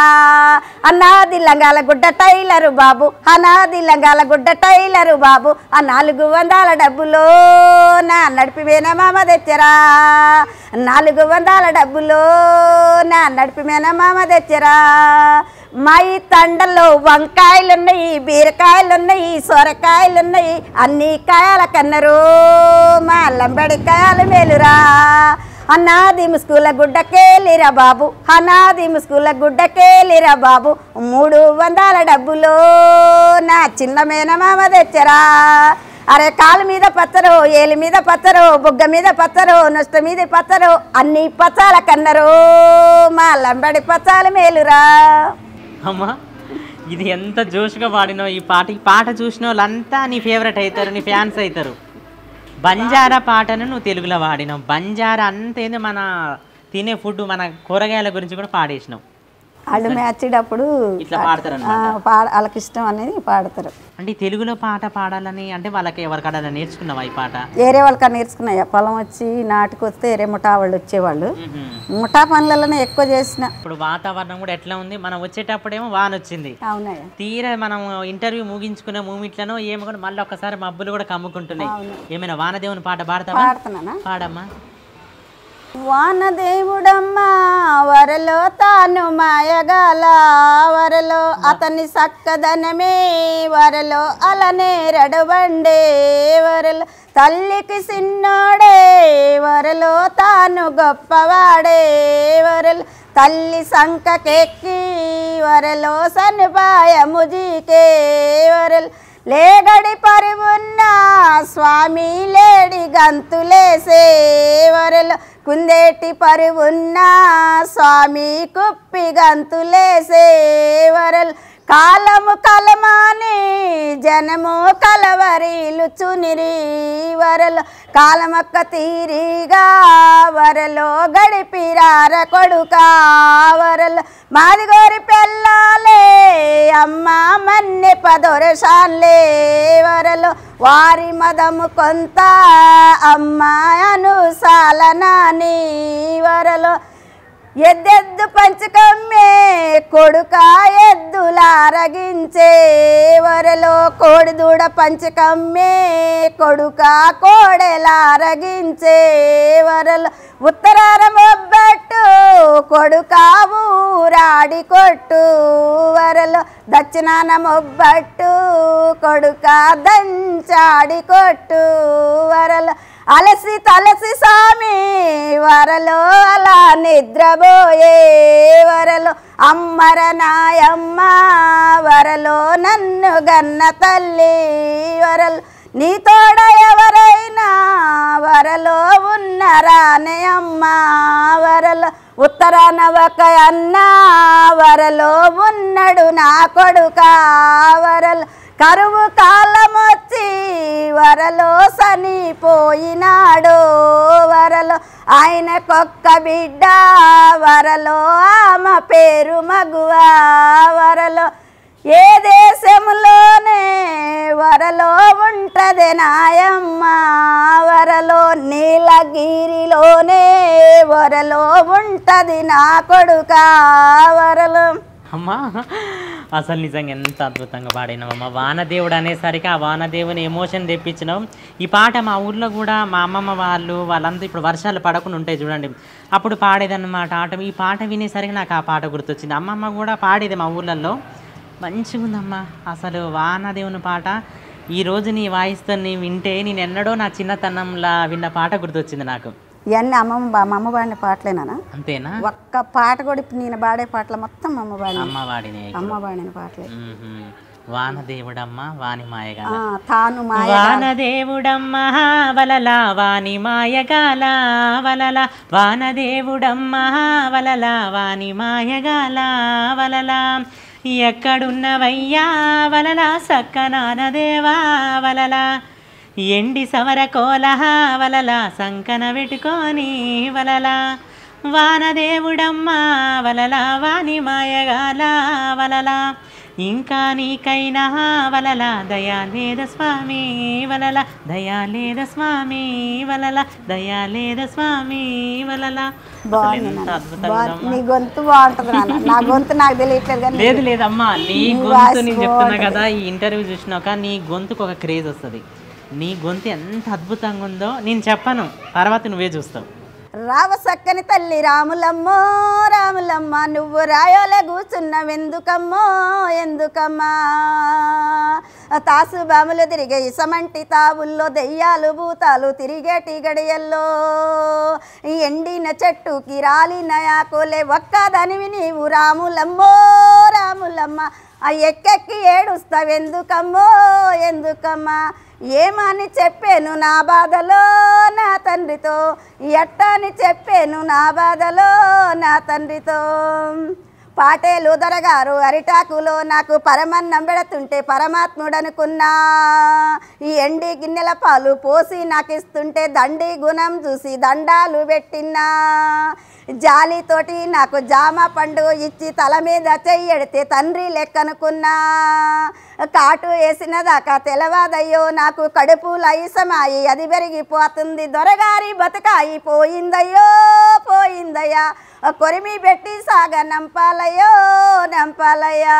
అన్నాది లంగాల గుడ్డ టైలరు బాబు అనాది లంగాల గుడ్డ టైలరు బాబు ఆ నాలుగు వందల డబ్బులో నా నడిపి మేనమామ తెచ్చరా నాలుగు వందల డబ్బులో నా నడిపి మేనమామ తెచ్చరా మా ఈ తండలో వంకాయలున్నాయి బీరకాయలున్నాయి సొరకాయలున్నాయి అన్ని కాయల కన్నరు మా లంబడి కాయలు మేలురా అన్నాది ముస్కుల గుడ్డకేలిరా బాబు అనాది ముస్కుల గుడ్డకేలిరా బాబు మూడు వందల డబ్బులో నా చిన్న మేనమామ తెచ్చరా అరే కాలు మీద పచ్చరు ఏలి మీద పచ్చరు బుగ్గ మీద పచ్చరు నొష్ట మీద పచ్చరు అన్ని పచ్చాల కన్నరు మా లంబడి పచ్చాల మేలురా అమ్మా ఇది ఎంత జోష్గా పాడినో ఈ పాట ఈ పాట చూసిన వాళ్ళంతా నీ ఫేవరెట్ అవుతారు నీ ఫ్యాన్స్ అవుతారు బంజారా పాటను నువ్వు తెలుగులో పాడినావు బంజారా అంతేంది మన తినే ఫుడ్ మన కూరగాయల గురించి కూడా పాడేసినావు వాళ్ళు మ్యాచ్డప్పుడు ఇట్లా పాడతారు పాడ వాళ్ళకి ఇష్టం అనేది పాడతారు అంటే ఈ తెలుగులో పాట పాడాలని అంటే వాళ్ళకి ఎవరికైనా నేర్చుకున్నావా ఈ పాట వేరే వాళ్ళకి నేర్చుకున్నాయి పొలం వచ్చి నాటుకు వస్తే వేరే ముఠా వాళ్ళు వచ్చేవాళ్ళు మ్మ్. ముఠా పనులలోనే ఎక్కువ చేసిన ఇప్పుడు వాతావరణం కూడా ఎట్లా ఉంది మనం వచ్చేటప్పుడేమో వాన వచ్చింది అవునయ్య తీరా మనం ఇంటర్వ్యూ ముగించుకునే మూమెంట్లను ఏమో కూడా మళ్ళీ ఒకసారి మబ్బులు కూడా కమ్ముకుంటున్నాయి ఏమైనా వానదేవుని పాట పాడతావా పాడుతున్నానా పాడమ్మా వానదేవుడమ్మా వరలో తాను మాయగాల వరలో అతని సక్కదనమే వరలో అలనే రడవండే వరలో తల్లికి సిన్నోడే వరలో తాను గొప్పవాడే వరలో తల్లి సంకకెక్కి వరలో సన్పాయ ముజికే వరలు లేగడి పరివున్న స్వామి లేడి గంతులేసే వరలు కుందేటి పరివున్న స్వామి కుప్పి గంతులేసే వరలు కాలము కలమాని జనము కలవరీలు చునిరి వరలు కాలమక్క తీరిగా వరలో గడిపిరార కొడుకా వరలు మాదిగోరి పెళ్ళాలే అమ్మ మన్నె పదొరసాన్లే వరలు వారి మదము కొంత అమ్మ అనుసాలనాని వరలు ఎద్దెద్దు పంచకమ్మే కొడుక ఎద్దులారగించే వరలో కోడిదూడ పంచకమ్మే కొడుక కోడెలారగించే వరలో ఉత్తరాన మొబ్బట్టు కొడుక ఊరాడి కొట్టు వరలో దక్షిణాన మొబ్బట్టు కొడుక దంచాడి కొట్టు వరలో అలసి తలసి స్వామి వరలో అలా నిద్రపోయే వరలో అమ్మర నాయమ్మ వరలో నన్ను గన్న తల్లి వరలు నీ తోడ ఎవరైనా వరలో ఉన్నరానే అమ్మ వరలో ఉత్తరాన ఒక అన్న వరలో ఉన్నాడు నా కొడుక వరలు కరువు కాలం వచ్చి వరలో సనిపోయినాడు వరలో ఆయనకొక్క బిడ్డ వరలో ఆమె పేరు మగువ వరలో ఏ దేశంలోనే వరలో ఉంటది నాయమ్మ వరలో నీలగిరిలోనే వరలో ఉంటది నా కొడుక వరలో అమ్మా అసలు నిజంగా ఎంత అద్భుతంగా పాడినావమ్మా వానదేవుడు అనేసరికి ఆ వానదేవుని ఎమోషన్ తెప్పించినావు ఈ పాట మా ఊర్లో కూడా మా అమ్మమ్మ వాళ్ళు వాళ్ళంతా ఇప్పుడు వర్షాలు పడకుండా ఉంటాయి చూడండి అప్పుడు పాడేదన్నమాట ఆట ఈ పాట వినేసరికి నాకు ఆ పాట గుర్తొచ్చింది అమ్మమ్మ కూడా పాడేది మా ఊర్లలో మంచిగా ఉందమ్మా అసలు వానదేవుని పాట ఈ రోజు నీ వాయిస్తో నీ వింటే నేను ఎన్నడో నా చిన్నతనంలా విన్న పాట గుర్తొచ్చింది నాకు ఇవన్నీ అమ్మమ్మ బా- మా అమ్మ పాడిన పాటలేనా అంతేనా ఒక్క పాట కూడా ఇప్పుడు నేను పాడే పాటలు మొత్తం మా అమ్మ పాడిన అమ్మ వాడినే అమ్మ పాడిన పాటలే మ్మ్హ్మ్. వానదేవుడమ్మ వాని మాయగా ఆ, తాను మాయ వానదేవుడమ్మ వలల వాని మాయగాల వలల వానదేవుడమ్మ వలల వాని మాయగాల వలల ఎక్కడున్నవయ్యా వలల సక్కనానదేవా వలల ఎండి సవర కోలహ వలల సంకన పెట్టుకొని వలల వానదేవుడమ్మ వలల వాని మాయగాల వలల ఇంకా నీకైనా వలల దయా లేద స్వామి వలల దయా లేద స్వామి వలల దయా లేద స్వామి వలల అసలు బాగుంది ఎంత నాన్న. అద్భుతంగా బాగుంది. ఉందమ్మా. నీ గొంతు బాగుంటుంది నాన్న నా గొంతు నాకు తెలియట్లేదు కానీ లేదు లేదమ్మా నీ గొంతు నేను చెప్తున్నా కదా ఈ ఇంటర్వ్యూ చూసినాక నీ గొంతుకు ఒక క్రేజ్ వస్తుంది నీ గొంతు ఎంత అద్భుతంగా ఉందో నేను చెప్పను తర్వాత నువ్వే చూస్తావు రావ సక్కని తల్లి రాములమ్మో రాములమ్మ నువ్వు రాయోలే కూర్చున్నవెందుకమ్మో ఎందుకమ్మా తాసు బాములు తిరిగే ఇసమంటి తావుల్లో దెయ్యాలు భూతాలు తిరిగేటి గడియల్లో ఈ ఎండిన చెట్టుకి రాలిన ఆకులే ఒక్కదనివి నీవు రాములమ్మో రాములమ్మ ఆ ఎక్కెక్కి ఏడుస్తావెందుకమ్మో ఎందుకమ్మా ఏమని చెప్పాను నా బాధలో నా తండ్రితో ఎట్టని చెప్పాను నా బాధలో నా తండ్రితో పాటేలు దొరగారు అరిటాకులో నాకు పరమన్నం పెడుతుంటే పరమాత్ముడు అనుకున్నా ఈ ఎండి గిన్నెల పాలు పోసి నాకు ఇస్తుంటే దండి గుణం చూసి దండాలు పెట్టినా జాలితోటి నాకు జామ పండు ఇచ్చి తల మీద చెయ్యడితే తండ్రి లెక్కనుకున్నా కాటు వేసిన దాకా తెలవాదయ్యో నాకు కడుపు లైసమాయి అది పెరిగిపోతుంది దొరగారి బతుకాయి పోయిందయ్యో పోయిందయ్యా కొరిమి పెట్టి సాగ నంపాలయ్యో నంపాలయ్యా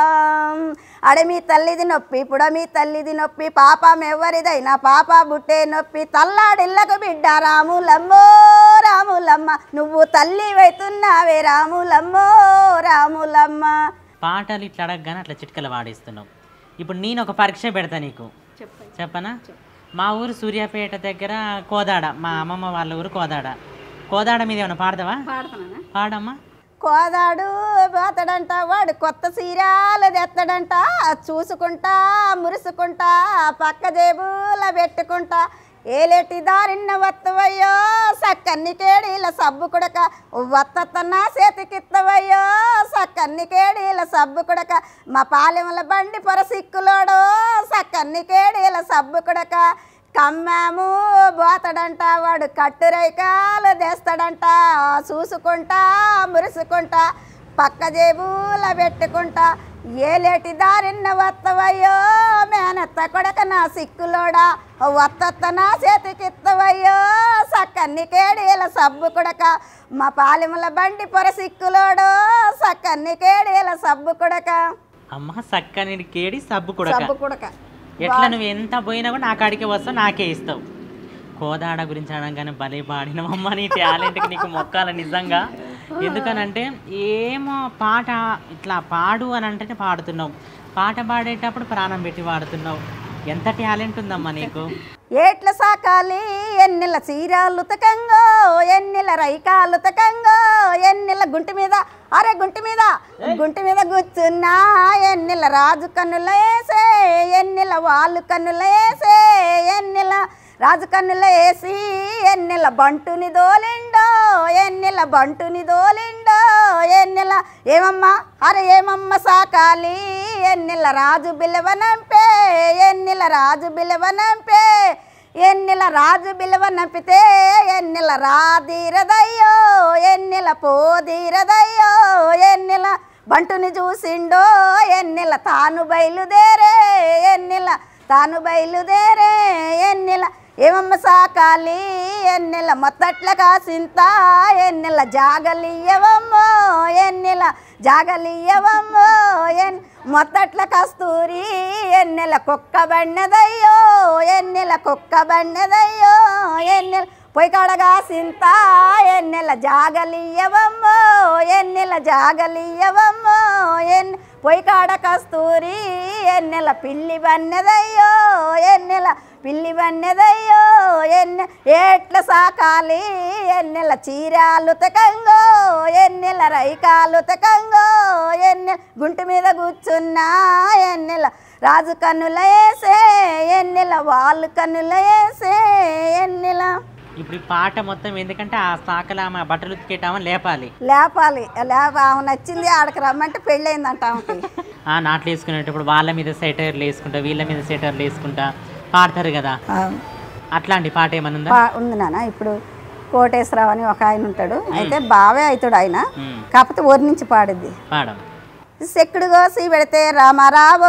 అడమి తల్లిది నొప్పి పుడమి తల్లిది నొప్పి పాపం ఎవరిదైనా పాప బుట్టే నొప్పి తల్లాడిల్లకు బిడ్డ రాములమ్మో రాములమ్మ నువ్వు తల్లి వైతున్నావే రాములమ్మో రాములమ్మ పాటలు ఇట్లా అడగగానే అట్లా చిట్కలు వాడిస్తున్నావు ఇప్పుడు నేను ఒక పరీక్ష పెడతా నీకు చెప్పనా మా ఊరు సూర్యాపేట దగ్గర కోదాడ మా అమ్మమ్మ వాళ్ళ ఊరు కోదాడ కోదాడ మీద ఏమైనా పాడతావా పాడమ్మా కోదాడు పోతాడంట వాడు కొత్త సీరాలు తెత్తడంట చూసుకుంటా మురుసుకుంటా పక్క జేబుల పెట్టుకుంటా ఏలేటి దారిన్న వత్తవయ్యో సక్కన్ని కేడీల సబ్బు కుడక వత్తత నా చేతికిత్తవయ్యో సక్కన్ని కేడీల సబ్బు కుడక మా పాలెముల బండి పొర సిక్కులోడు సక్కన్ని కేడీల సబ్బు కుడక కమ్మాము పోతాడంట వాడు కట్టురైకాలు తెస్తాడంట చూసుకుంటా మురుసుకుంటా పక్క జేబుల పెట్టుకుంటా ఏలేటి దారిన్న వత్తవయ్యో మేనత్త కొడక నా సిక్కులోడా వత్తత్త నా చేతికిత్తవయ్యో సక్కన్ని కేడీల సబ్బు కొడక మా పాలెముల బండి పొర సిక్కులోడు సక్కన్ని కేడీల సబ్బు కొడక అమ్మ సక్కని కేడి సబ్బు కూడా సబ్బు కొడక ఎట్లా నువ్వు ఎంత పోయినా కూడా నా కాడికే వస్తావు నాకే ఇస్తావు కోదాడ గురించి అనగానే భలే పాడినవమ్మ నీ టాలెంట్కి నీకు మొక్కాల నిజంగా ఎందుకనంటే ఏమో పాట ఇట్లా పాడు అని అంటేనే పాడుతున్నావు పాట పాడేటప్పుడు ప్రాణం పెట్టి పాడుతున్నావు ఎంత టాలెంట్ ఉందమ్మా నీకు ఏట్ల సాకాలి ఎన్నెల చీరాలు ఉతకంగో ఎన్నెల రైకాలు ఉతకంగో ఎన్నెల గుంటి మీద అరే గుంటి మీద గుంటి మీద కూర్చున్నా ఎన్నెల రాజు కన్నుల వేసే ఎన్నెల వాళ్ళు కన్నుల వేసే ఎన్నెల రాజు కన్నుల వేసి ఎన్నెల బంటుని దోలిండో ఎన్నెల బంటుని దోలిండో ఎన్నెల ఏమమ్మా అరే ఏమమ్మ సాకాలి ఎన్నెల రాజు బిలవనంపే ఎన్నెల రాజు బిలవనంపే ఎన్నెల రాజు బిలవ నంపితే ఎన్నెల రాదీరదయ్యో ఎన్నెల పోదీరదయ్యో ఎన్నెల బంటుని చూసిండో ఎన్నెల తాను బయలుదేరే ఎన్నెల తాను బయలుదేరే ఎన్నెల ఏమమ్మ సాకాలి ఎన్నెల మొత్తట్ల కాసింత ఎన్నెల జాగలియవమ్మో ఎన్నెల జాగలియవమ్మో ఎన్ మొత్తట్ల కస్తూరి ఎన్నెల కుక్క బండదయ్యో ఎన్నెల కుక్క బండదయ్యో ఎన్నెల పొయ్యికాడగా సింత ఎన్నెల జాగలియవమ్మో ఎన్నెల జాగలియవమ్మో ఎన్ పొయ్యికాడ కస్తూరి ఎన్నెల పిల్లి బన్నెదయ్యో ఎన్నెల పిల్లి బన్నెదయ్యో ఎన్నె ఏట్ల సాకాలి ఎన్నెల చీరాలు తకంగో ఎన్నెల రైకాలు తకంగో ఎన్నె గుంటు మీద కూర్చున్నా ఎన్నెల రాజు కన్నుల వేసే ఎన్నెల వాళ్ళు కన్నుల వేసే ఎన్నెల ఇప్పుడు ఈ పాట మొత్తం ఎందుకంటే ఆ సాకల ఆమె బట్టలు ఉతికేటామని లేపాలి లేపాలి లేప ఆమె నచ్చింది ఆడకి రమ్మంటే పెళ్ళయిందంట ఆమెకి ఆ నాట్లు వేసుకునేటప్పుడు వాళ్ళ మీద సెటర్లు వేసుకుంటా వీళ్ళ మీద సెటర్లు వేసుకుంటా పాడతారు కదా అట్లాంటి పాట ఏమన్నా ఉందా పా- ఉంది నాన్న ఇప్పుడు కోటేశ్వరరావు అని ఒక ఆయన ఉంటాడు అయితే బావే అవుతాడు ఆయన ఉమ్, కాకపోతే ఊరి నుంచి పాడిద్ది పాడం సెక్కుడు కోసి పెడితే రామారావో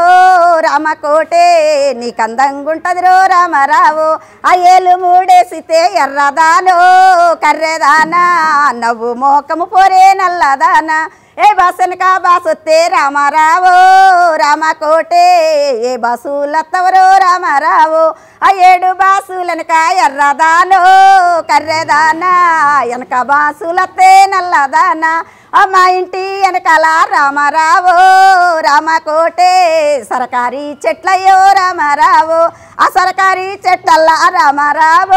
రామకోటే నీకు అందంగా ఉంటుంది రో రామారావు ఆ ఏలు మూడేసితే ఎర్రదానో కర్రెదానా నవ్వు మోకము పోరే నల్లదానా ఏ బస్సనక బాసొత్తే రామారావు రామకోటే ఏ బస్సులత్తవరో రామారావు ఆ ఏడు బాసులనక ఎర్రదానో కర్రెదానా వెనక బాసులత్తే నల్లదానా ఆ మా ఇంటి వెనకాల రామారావు రామకోటే సరకారి చెట్లయ్యో రామారావు ఆ సరకారి చెట్లల్లా రామారావు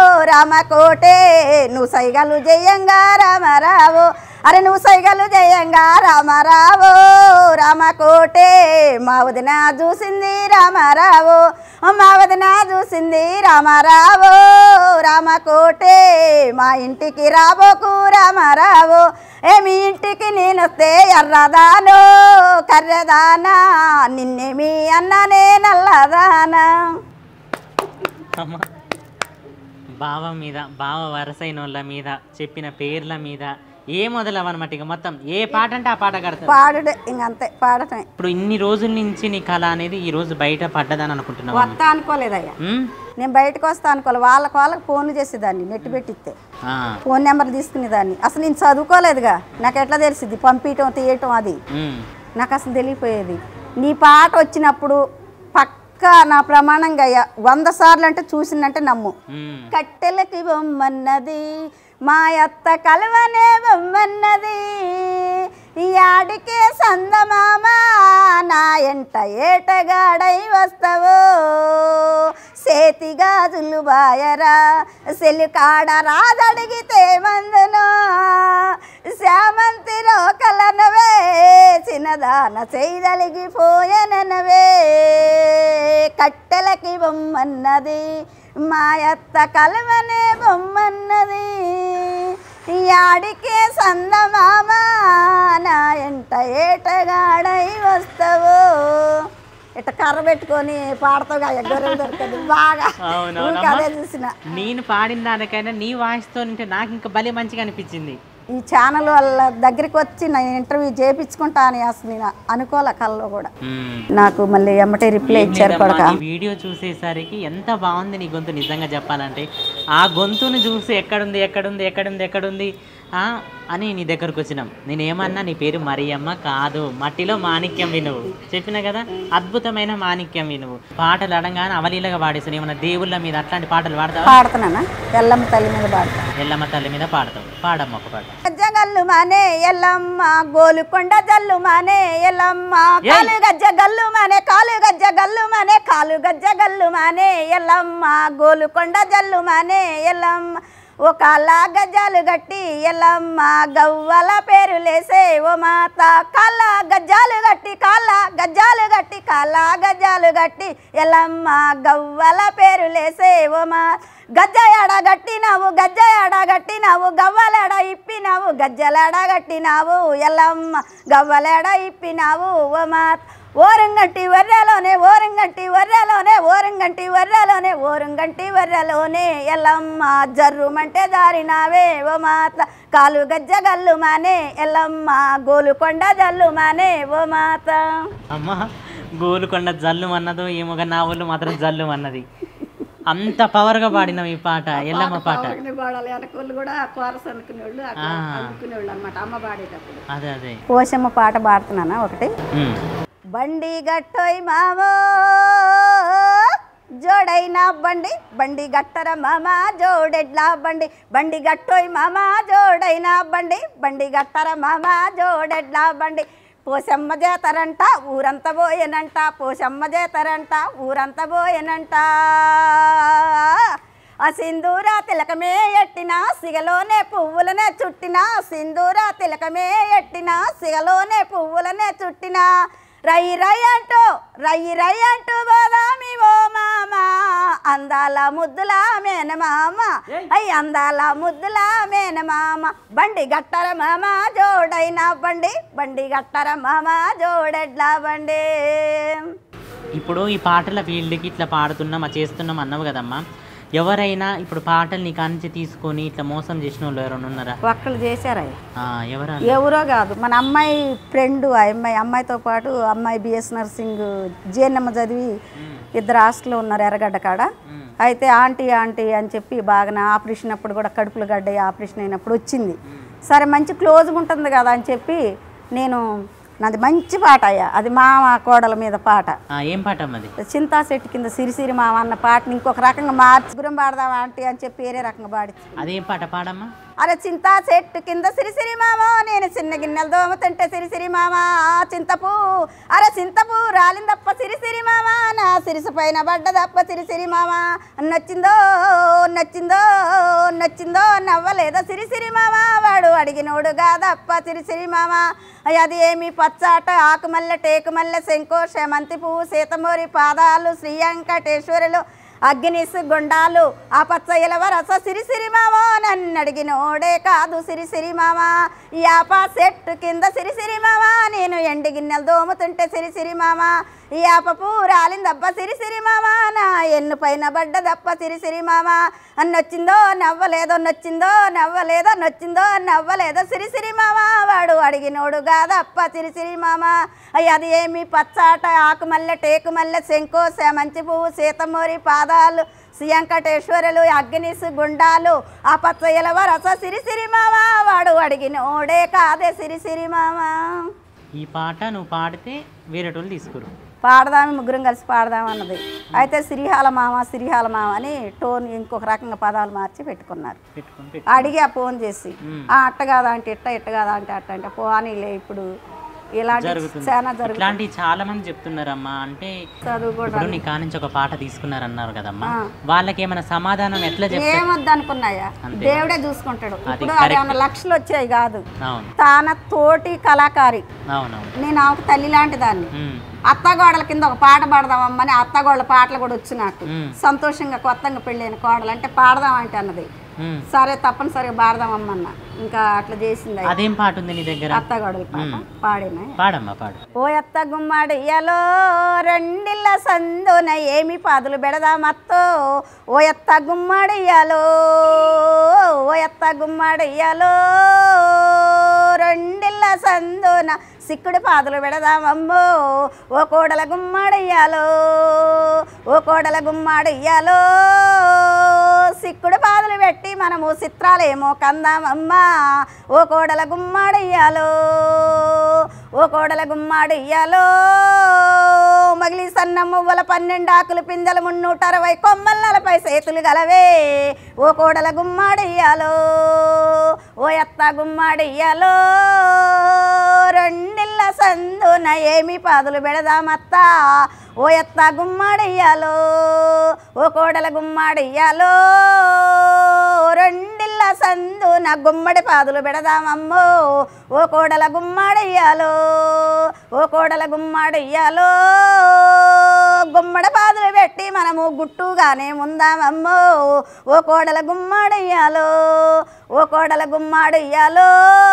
రామకోటే నువ్వు సైగలు జయంగా రామారావు అరే నువ్వు సైగలు జయంగా రామారావు రామకోటే మా వదిన చూసింది రామారావు మా వదిన చూసింది రామారావు రామకోటే మా ఇంటికి రాబోకు రామారావు ఏ మీ ఇంటికి నేనొస్తే ఎర్రదానో కర్రదానా నిన్నేమి అన్ననే నల్లదానా అమ్మ బావ మీద బావ వరసైన వాళ్ళ మీద చెప్పిన పేర్ల మీద ఏ మొదలవన్నమాట ఇక మొత్తం ఏ పాట అంటే ఆ పాట కడతారు పాడుడే ఇంకంతే పాడటమే ఇప్పుడు ఇన్ని రోజుల నుంచి నీ కళ అనేది ఈ రోజు బయట పడ్డదని అనుకుంటున్నావు వస్తా అనుకోలేదయ్యా ఉమ్? నేను బయటకు వస్తా అనుకోలే వాళ్ళకి వాళ్ళకి ఫోన్లు చేసేదాన్ని నెట్ పెట్టిస్తే ఆ, ఫోన్ నెంబర్ తీసుకునేదాన్ని అసలు నేను చదువుకోలేదుగా నాకు ఎట్లా తెలిసింది పంపించటం తీయటం అది ఉమ్. నాకు అసలు తెలియపోయేది నీ పాట వచ్చినప్పుడు పక్కా నా ప్రమాణంగా అయ్యా వంద సార్లు అంటే చూసిందంటే నమ్ము ఉమ్. కట్టెలకి బొమ్మన్నది మా అత్త కలవనే బొమ్మన్నది ఈ ఆడికే సందమామ నా ఎంట ఏటగాడై వస్తావో సేతి గాజులు బాయరా సెలుకాడ రాదడిగితే మందును శామంతి రోకలనవే చిన్నదాన చేయదలిగిపోయనవే కట్టెలకి బొమ్మన్నది మాయత్త కలవనే బొమ్మన్నది యాడికే సందమామ నా ఎంట ఏటగాడై వస్తావు ఇట్ట కర్ర పెట్టుకొని పాడతావుగా ఎగ్గరం దొరకదు బాగా అవునవునమ్మా. ఊరికే అదే చూసిన నేను పాడిన దానికైనా నీ వాయిస్తో ఉంటే నాకు ఇంకా భలే మంచిగా అనిపించింది ఈ ఛానల్ వాళ్ళ దగ్గరికి వచ్చి నేను ఇంటర్వ్యూ చేయించుకుంటా అని అసలు నేను అనుకోలే కల్లో కూడా ఉమ్. నాకు మళ్ళీ ఎమ్మటే రిప్లై ఏం ఇచ్చారు లేదమ్మా, కొడక నీ వీడియో చూసేసరికి ఎంత బాగుంది నీ గొంతు నిజంగా చెప్పాలంటే ఆ గొంతును చూసి ఎక్కడుంది ఎక్కడుంది ఎక్కడుంది ఎక్కడుంది ఆ, అని నీ దగ్గరకు వచ్చినాం నేను ఏమన్నా నీ పేరు మరియమ్మ కాదు మట్టిలో మాణిక్యం వినువు చెప్పిన కదా అద్భుతమైన మాణిక్యం వినువు పాటలు అడంగానే అవలీలగా పాడేస్తాను ఏమన్నా దేవుళ్ళ మీద అట్లాంటి పాటలు పాడతావా పాడుతున్నానా ఎల్లమ్మ తల్లి మీద పాడతా ఎల్లమ్మ తల్లి మీద పాడతావు పాడమ్మ ఒక పాట గజ్జగల్లు మానే ఎల్లమ్మ గోలుకొండ జల్లు మానే ఎల్లమ్మ కాలు గజ్జ గల్లు మానే కాలు గజ్జ గల్లు మానే కాలు గజ్జ గల్లు మానే ఎల్లమ్మ గోలుకొండ జల్లు మానే ఎల్లమ్మ ఓ కాళ్ళ గజ్జాలు గట్టి ఎల్లమ్మ గవ్వల పేరు లేసే ఓ మాత కాళ్ళ గజ్జాలు గట్టి కాళ్ళ గజ్జాలు గట్టి కాళ్ళ గజ్జాలు గట్టి ఎల్లమ్మ గవ్వల పేరు లేసే ఓ మా గజ్జ ఎడ గట్టినావు గజ్జ ఎడ గట్టినావు గవ్వలెడ ఇప్పినావు గజ్జలెడ గట్టినావు ఎల్లమ్మ గవ్వలెడ ఇప్పినావు ఓ మా ఓరంగంటి వర్రెలోనే ఓరంగంటి వర్రెలోనే ఓరంగంటి వర్రెలోనే ఓరంగంటి వర్రెలోనే ఎల్లమ్మ జర్రుమంటే దారినావే ఓ మాత కాలు గజ్జ గల్లు మానే ఎల్లమ్మ గోలుకొండ జల్లు మానే ఓ మాత అమ్మ గోలుకొండ జల్లు అన్నదో ఏమో కానీ నా ఊళ్ళో మాత్రం జల్లు అన్నది అంత పవర్గా పాడినాం ఈ పాట ఎల్లమ్మ పాట పాడాలి వెనకోళ్ళు కూడా కోరస్ అనుకునేవాళ్ళు ఆ. అనుకునేవాళ్ళు అనమాట అమ్మ పాడేటప్పుడు అదే అదే పోషమ్మ పాట పాడుతున్నానా ఒకటి ఉమ్. బండి గట్టోయ్ మావో జోడైన బండి బండి గట్టర మామ జోడెడ్ల బండి బండి గట్టోయ్ మామ జోడైన బండి బండి గట్టర మామ జోడెడ్ల బండి పోసమ్మ చేతరంట ఊరంతా పోయేనంట పోసమ్మ చేతరంట ఊరంతా పోయేనంట ఆ సింధూర తిలకమే ఎట్టిన సిగలోనే పువ్వులనే చుట్టిన సింధూర తిలకమే ఎట్టిన సిగలోనే పువ్వులనే చుట్టిన రై రై అంటూ రై రై అంటూ బోదామి ఓ మామ అందాల ముద్దుల మేనమామ అయ్యి అందాల ముద్దుల మేనమామ బండి గట్టర మామ జోడైన బండి బండి గట్టర మామ జోడెడ్ల బండి ఇప్పుడు ఈ పాటల ఫీల్డ్కి ఇట్లా పాడుతున్నాం అది చేస్తున్నాం అన్నావు కదమ్మా ఎవరైనా ఇప్పుడు పాటలు నీ కానించి తీసుకొని ఇట్లా మోసం చేసిన వాళ్ళు ఎవరైనా ఉన్నారా ఒక్కళ్ళు చేశారయ్య ఆ, ఎవరా ఎవరో కాదు మన అమ్మాయి ఫ్రెండ్ ఆ అమ్మాయి అమ్మాయితో పాటు అమ్మాయి బిఎస్ నర్సింగ్ జేఎన్ఎం చదివి ఇద్దరు హాస్టల్లో ఉన్నారు ఎర్రగడ్డ కాడ అయితే ఆంటీ ఆంటీ అని చెప్పి బాగా ఆపరేషన్ అప్పుడు కూడా కడుపులు గడ్డ ఆపరేషన్ అయినప్పుడు వచ్చింది సరే మంచి క్లోజ్గా ఉంటుంది కదా అని చెప్పి నేను నాది మంచి పాట అయ్యా అది మామ కోడల మీద పాట ఆ, ఏం పాట అమ్మది చింతా చెట్టు కింద సిరిసిరి మామ అన్న పాటని ఇంకొక రకంగా మార్చి గురం పాడదామా ఆంటీ అని చెప్పి వేరే రకంగా పాడి అదేం పాట పాడమ్మా అరే చింతా చెట్టు కింద సిరిసిరి మామ నేను చిన్న గిన్నెలు దోమతుంటే సిరిసిరి మామ చింతపు అరే చింతపు రాలిందప్ప సిరిసిరి మామ నా సిరిసి పైన పడ్డదప్ప సిరిసిరి మామ నచ్చిందో నచ్చిందో నచ్చిందో నవ్వలేదో సిరిసిరి మామ వాడు అడిగినోడు కాదప్ప సిరిసిరి మామ అయ్య, అది ఏమి పచ్చాట ఆకుమల్లె టేకుమల్లె శంకో శమంతి పువ్వు సీతమూరి పాదాలు శ్రీ వెంకటేశ్వరులు అగ్నిస్ గుండాలు ఆ పచ్చ ఇలవ రస సిరిసిరి మామ నన్ను అడిగినోడే కాదు సిరిసిరి మామ యాప చెట్టు కింద సిరిసిరి మామ నేను ఎండి గిన్నెలు దోముతుంటే సిరిసిరి మామ యాప పూ రాలిందప్ప సిరిసిరి మామ నా ఎన్ను పైన పడ్డదప్ప సిరిసిరి మామ నచ్చిందో నవ్వలేదో నచ్చిందో నవ్వలేదో నచ్చిందో నవ్వలేదో సిరిసిరి మామ వాడు అడిగినోడు కాదప్ప సిరిసిరి మామ అయ్య అది ఏమి పచ్చాట ఆకుమల్లె టేకుమల్లె శంకు మంచి పువ్వు సీతమూరి పాదాలు శ్రీయంకటేశ్వరులు అగ్నిస్ గుండాలు ఆ పచ్చ ఇలవ రస సిరిసిరి మామ వాడు అడిగినోడే కాదే సిరిసిరి మామ ఈ పాట నువ్వు పాడితే వేరేటోళ్ళు తీసుకురు పాడదాము ముగ్గురం కలిసి పాడదాం అన్నది అయితే శ్రీహాల మామ శ్రీహాల మామ అని టోన్ ఇంకొక రకంగా పదాలు మార్చి పెట్టుకున్నారు పెట్టుకొని పెట్టు అడిగి ఆ ఫోన్ చేసి ఆ అట్ట కాదా అంటే ఇట్ట ఇట్ట కాదా అంటే అట్ట అంటే పోనీలే ఇప్పుడు ఇలాంటి జరుగుతుంది చాలా జరుగుతుంది ఇట్లాంటివి చాలా మంది చెప్తున్నారమ్మా అంటే చదువు కూడా ఇప్పుడు నీ కానించి ఒక పాట తీసుకున్నారన్నారు కదమ్మా వాళ్ళకి ఏమైనా సమాధానం ఎట్లా చెప్తారు ఏమొద్దు అనుకున్నాయా దేవుడే చూసుకుంటాడు ఇప్పుడు అది ఏమన్నా లక్షలు వచ్చాయి కాదు అవును తాన తోటి కళాకారి అవునవును నేను ఆమెకు తల్లి లాంటి దాన్ని ఉమ్, అత్తగోడల కింద ఒక పాట పాడదామమ్మని అత్తగోడల పాటలు కూడా వచ్చు నాకు ఉమ్, సంతోషంగా కొత్తగా పెళ్ళైన కోడలు అంటే పాడదామంటే అన్నది ఉమ్. సరే తప్పనిసరిగా పాడదామమ్మన్న ఇంకా అట్లా చేసింది అయ్య. అదేం పాట ఉంది నీ దగ్గర అత్తగోడల పాట పాడిన పాడమ్మా పాడు ఓ అత్త గుమ్మడియలో రెండిళ్ళ సందున ఏమి పాదులు బెడదామత్తో ఓ ఎత్త గుమ్మడియలో ఓ ఎత్త గుమ్మడియలో రెండిళ్ళ సందున సిక్కుడు పాదులు పెడదామమ్మో ఓ కోడల గుమ్మడియాలో ఓ కోడల గుమ్మడియాలో సిక్కుడు పాదులు పెట్టి మనము చిత్రాలేమో కందామమ్మా ఓ కోడల గుమ్మడియాలో ఓ కోడల గుమ్మడియాలో మగిలి సన్న మువ్వల పన్నెండు ఆకులు పిందెలు మున్నూట అరవై కొమ్మల నలభై చేతులు గలవే ఓ కోడల గుమ్మడియాలో ఓ ఎత్త గుమ్మడియాలో రెండిళ్ళ సందున ఏమి పాదులు పెడదామత్తా ఓ ఎత్త గుమ్మడియాలో ఓ కోడల గుమ్మడియాలో రెండిళ్ళ సందున గుమ్మడి పాదులు పెడదామమ్మో ఓ కోడల గుమ్మడియాలో ఓ కోడల గుమ్మడియాలో గుమ్మడి పాదులు పెట్టి మనము గుట్టుగానే ఉందామమ్మో ఓ కోడల గుమ్మడియాలో ఓ కోడల గుమ్మడియాలో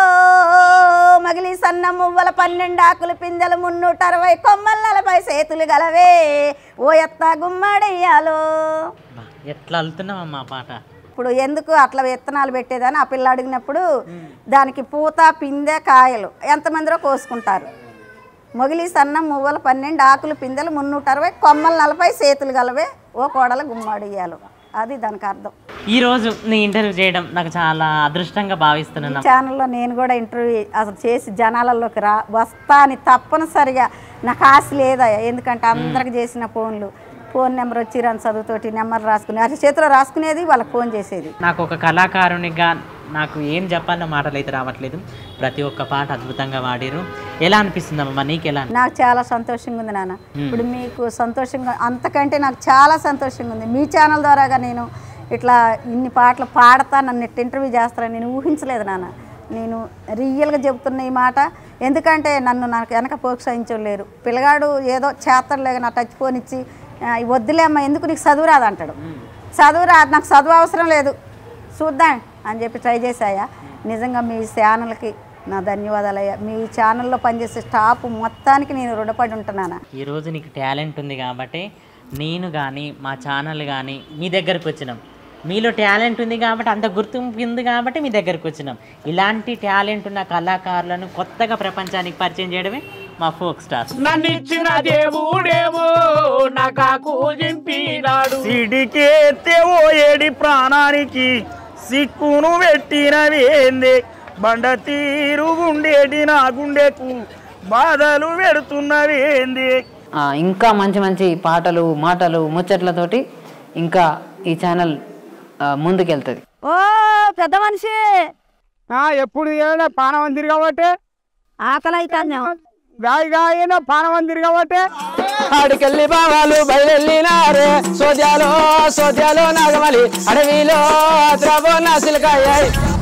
మగిలి సన్న మువ్వల పన్నెండు ఆకులు పిందెలు మున్నూట అరవై కొమ్మల నలభై చేతులు గలవే ఓ ఎత్త గుమ్మడియాలో బా, ఎట్లా అల్లుతున్నావమ్మా ఆ పాట ఇప్పుడు ఎందుకు అట్లా విత్తనాలు పెట్టేదని ఆ పిల్ల అడిగినప్పుడు దానికి పూత పిందె కాయలు ఎంతమందిలో కోసుకుంటారు మొగిలి సన్నం మువ్వలు పన్నెండు ఆకులు పిందెలు మున్నూట అరవై కొమ్మలు నలభై చేతులు గలవే ఓ కోడల గుమ్మడియాలు అది దానికి అర్థం ఈ రోజు నీ ఇంటర్వ్యూ చేయడం నాకు చాలా అదృష్టంగా భావిస్తున్నాను ఛానల్లో నేను కూడా ఇంటర్వ్యూ అసలు చేసి జనాలలోకి రా వస్తా అని తప్పనిసరిగా నాకు ఆశ లేదా ఎందుకంటే అందరికి చేసిన ఫోన్లు ఫోన్ నెంబర్ వచ్చి రన్ చదువుతోటి నెంబర్ రాసుకుని అది చేతిలో రాసుకునేది వాళ్ళకి ఫోన్ చేసేది నాకు ఒక కళాకారునిగా నాకు ఏం చెప్పాలన్న మాటలు అయితే రావట్లేదు ప్రతి ఒక్క పాట అద్భుతంగా పాడారు ఎలా అనిపిస్తుందమ్మా నీకు ఎలా అనిపి- నాకు చాలా సంతోషంగా ఉంది నాన్న ఇప్పుడు మీకు సంతోషంగా అంతకంటే నాకు చాలా సంతోషంగా ఉంది మీ ఛానల్ ద్వారాగా నేను ఇట్లా ఇన్ని పాటలు పాడతా నన్ను ఇట్లా ఇంటర్వ్యూ చేస్తారని నేను ఊహించలేదు నాన్న నేను రియల్గా చెబుతున్న ఈ మాట ఎందుకంటే నన్ను నాకు వెనక ప్రోత్సహించలేరు పిల్లగాడు ఏదో చేస్తాడులే నా టచ్ ఫోన్ ఇచ్చి "ఆ, వద్దులే అమ్మ ఎందుకు నీకు చదువు రాదంటాడు చదువు రాదు నాకు చదువు అవసరం లేదు చూద్దాం అని చెప్పి ట్రై చేశాయా నిజంగా మీ ఛానల్కి నా ధన్యవాదాలయ్యా మీ ఛానల్లో పనిచేసే స్టాఫ్ మొత్తానికి నేను రుణపడి ఉంటున్నాను ఈ రోజు నీకు టాలెంట్ ఉంది కాబట్టి నేను కానీ మా ఛానల్ కానీ మీ దగ్గరకు వచ్చినాం మీలో టాలెంట్ ఉంది కాబట్టి అంత గుర్తింపు ఉంది కాబట్టి మీ దగ్గరకు వచ్చినాం ఇలాంటి టాలెంట్ ఉన్న కళాకారులను కొత్తగా ప్రపంచానికి పరిచయం చేయడమే మా ఫోక్ స్టార్స్ నన్నిచ్చిన దేవుడేమో నాకు జింపినాడు సిడికేస్తే ఓ ఏడి ప్రాణానికి సిక్కును పెట్టినవేందే బండ తీరు గుండేటి నా గుండెకు బాధలు పెడుతున్నవేందే ఆ, ఇంకా మంచి మంచి పాటలు మాటలు ముచ్చట్లతోటి ఇంకా ఈ ఛానల్ ఆ, ముందుకెళ్తుంది ఓ పెద్ద మనిషి ఎప్పుడు ఏమైనా పానం తిరగబట్టే ఆకలి అవుతాను గాయగా అయినా పానం తిరగబట్టే ఆడికెళ్ళి బావాలు బయలునారే సోద్యాలో సోద్యాలో నాగమలి అడవిలో ద్రవ నాసిలకాయ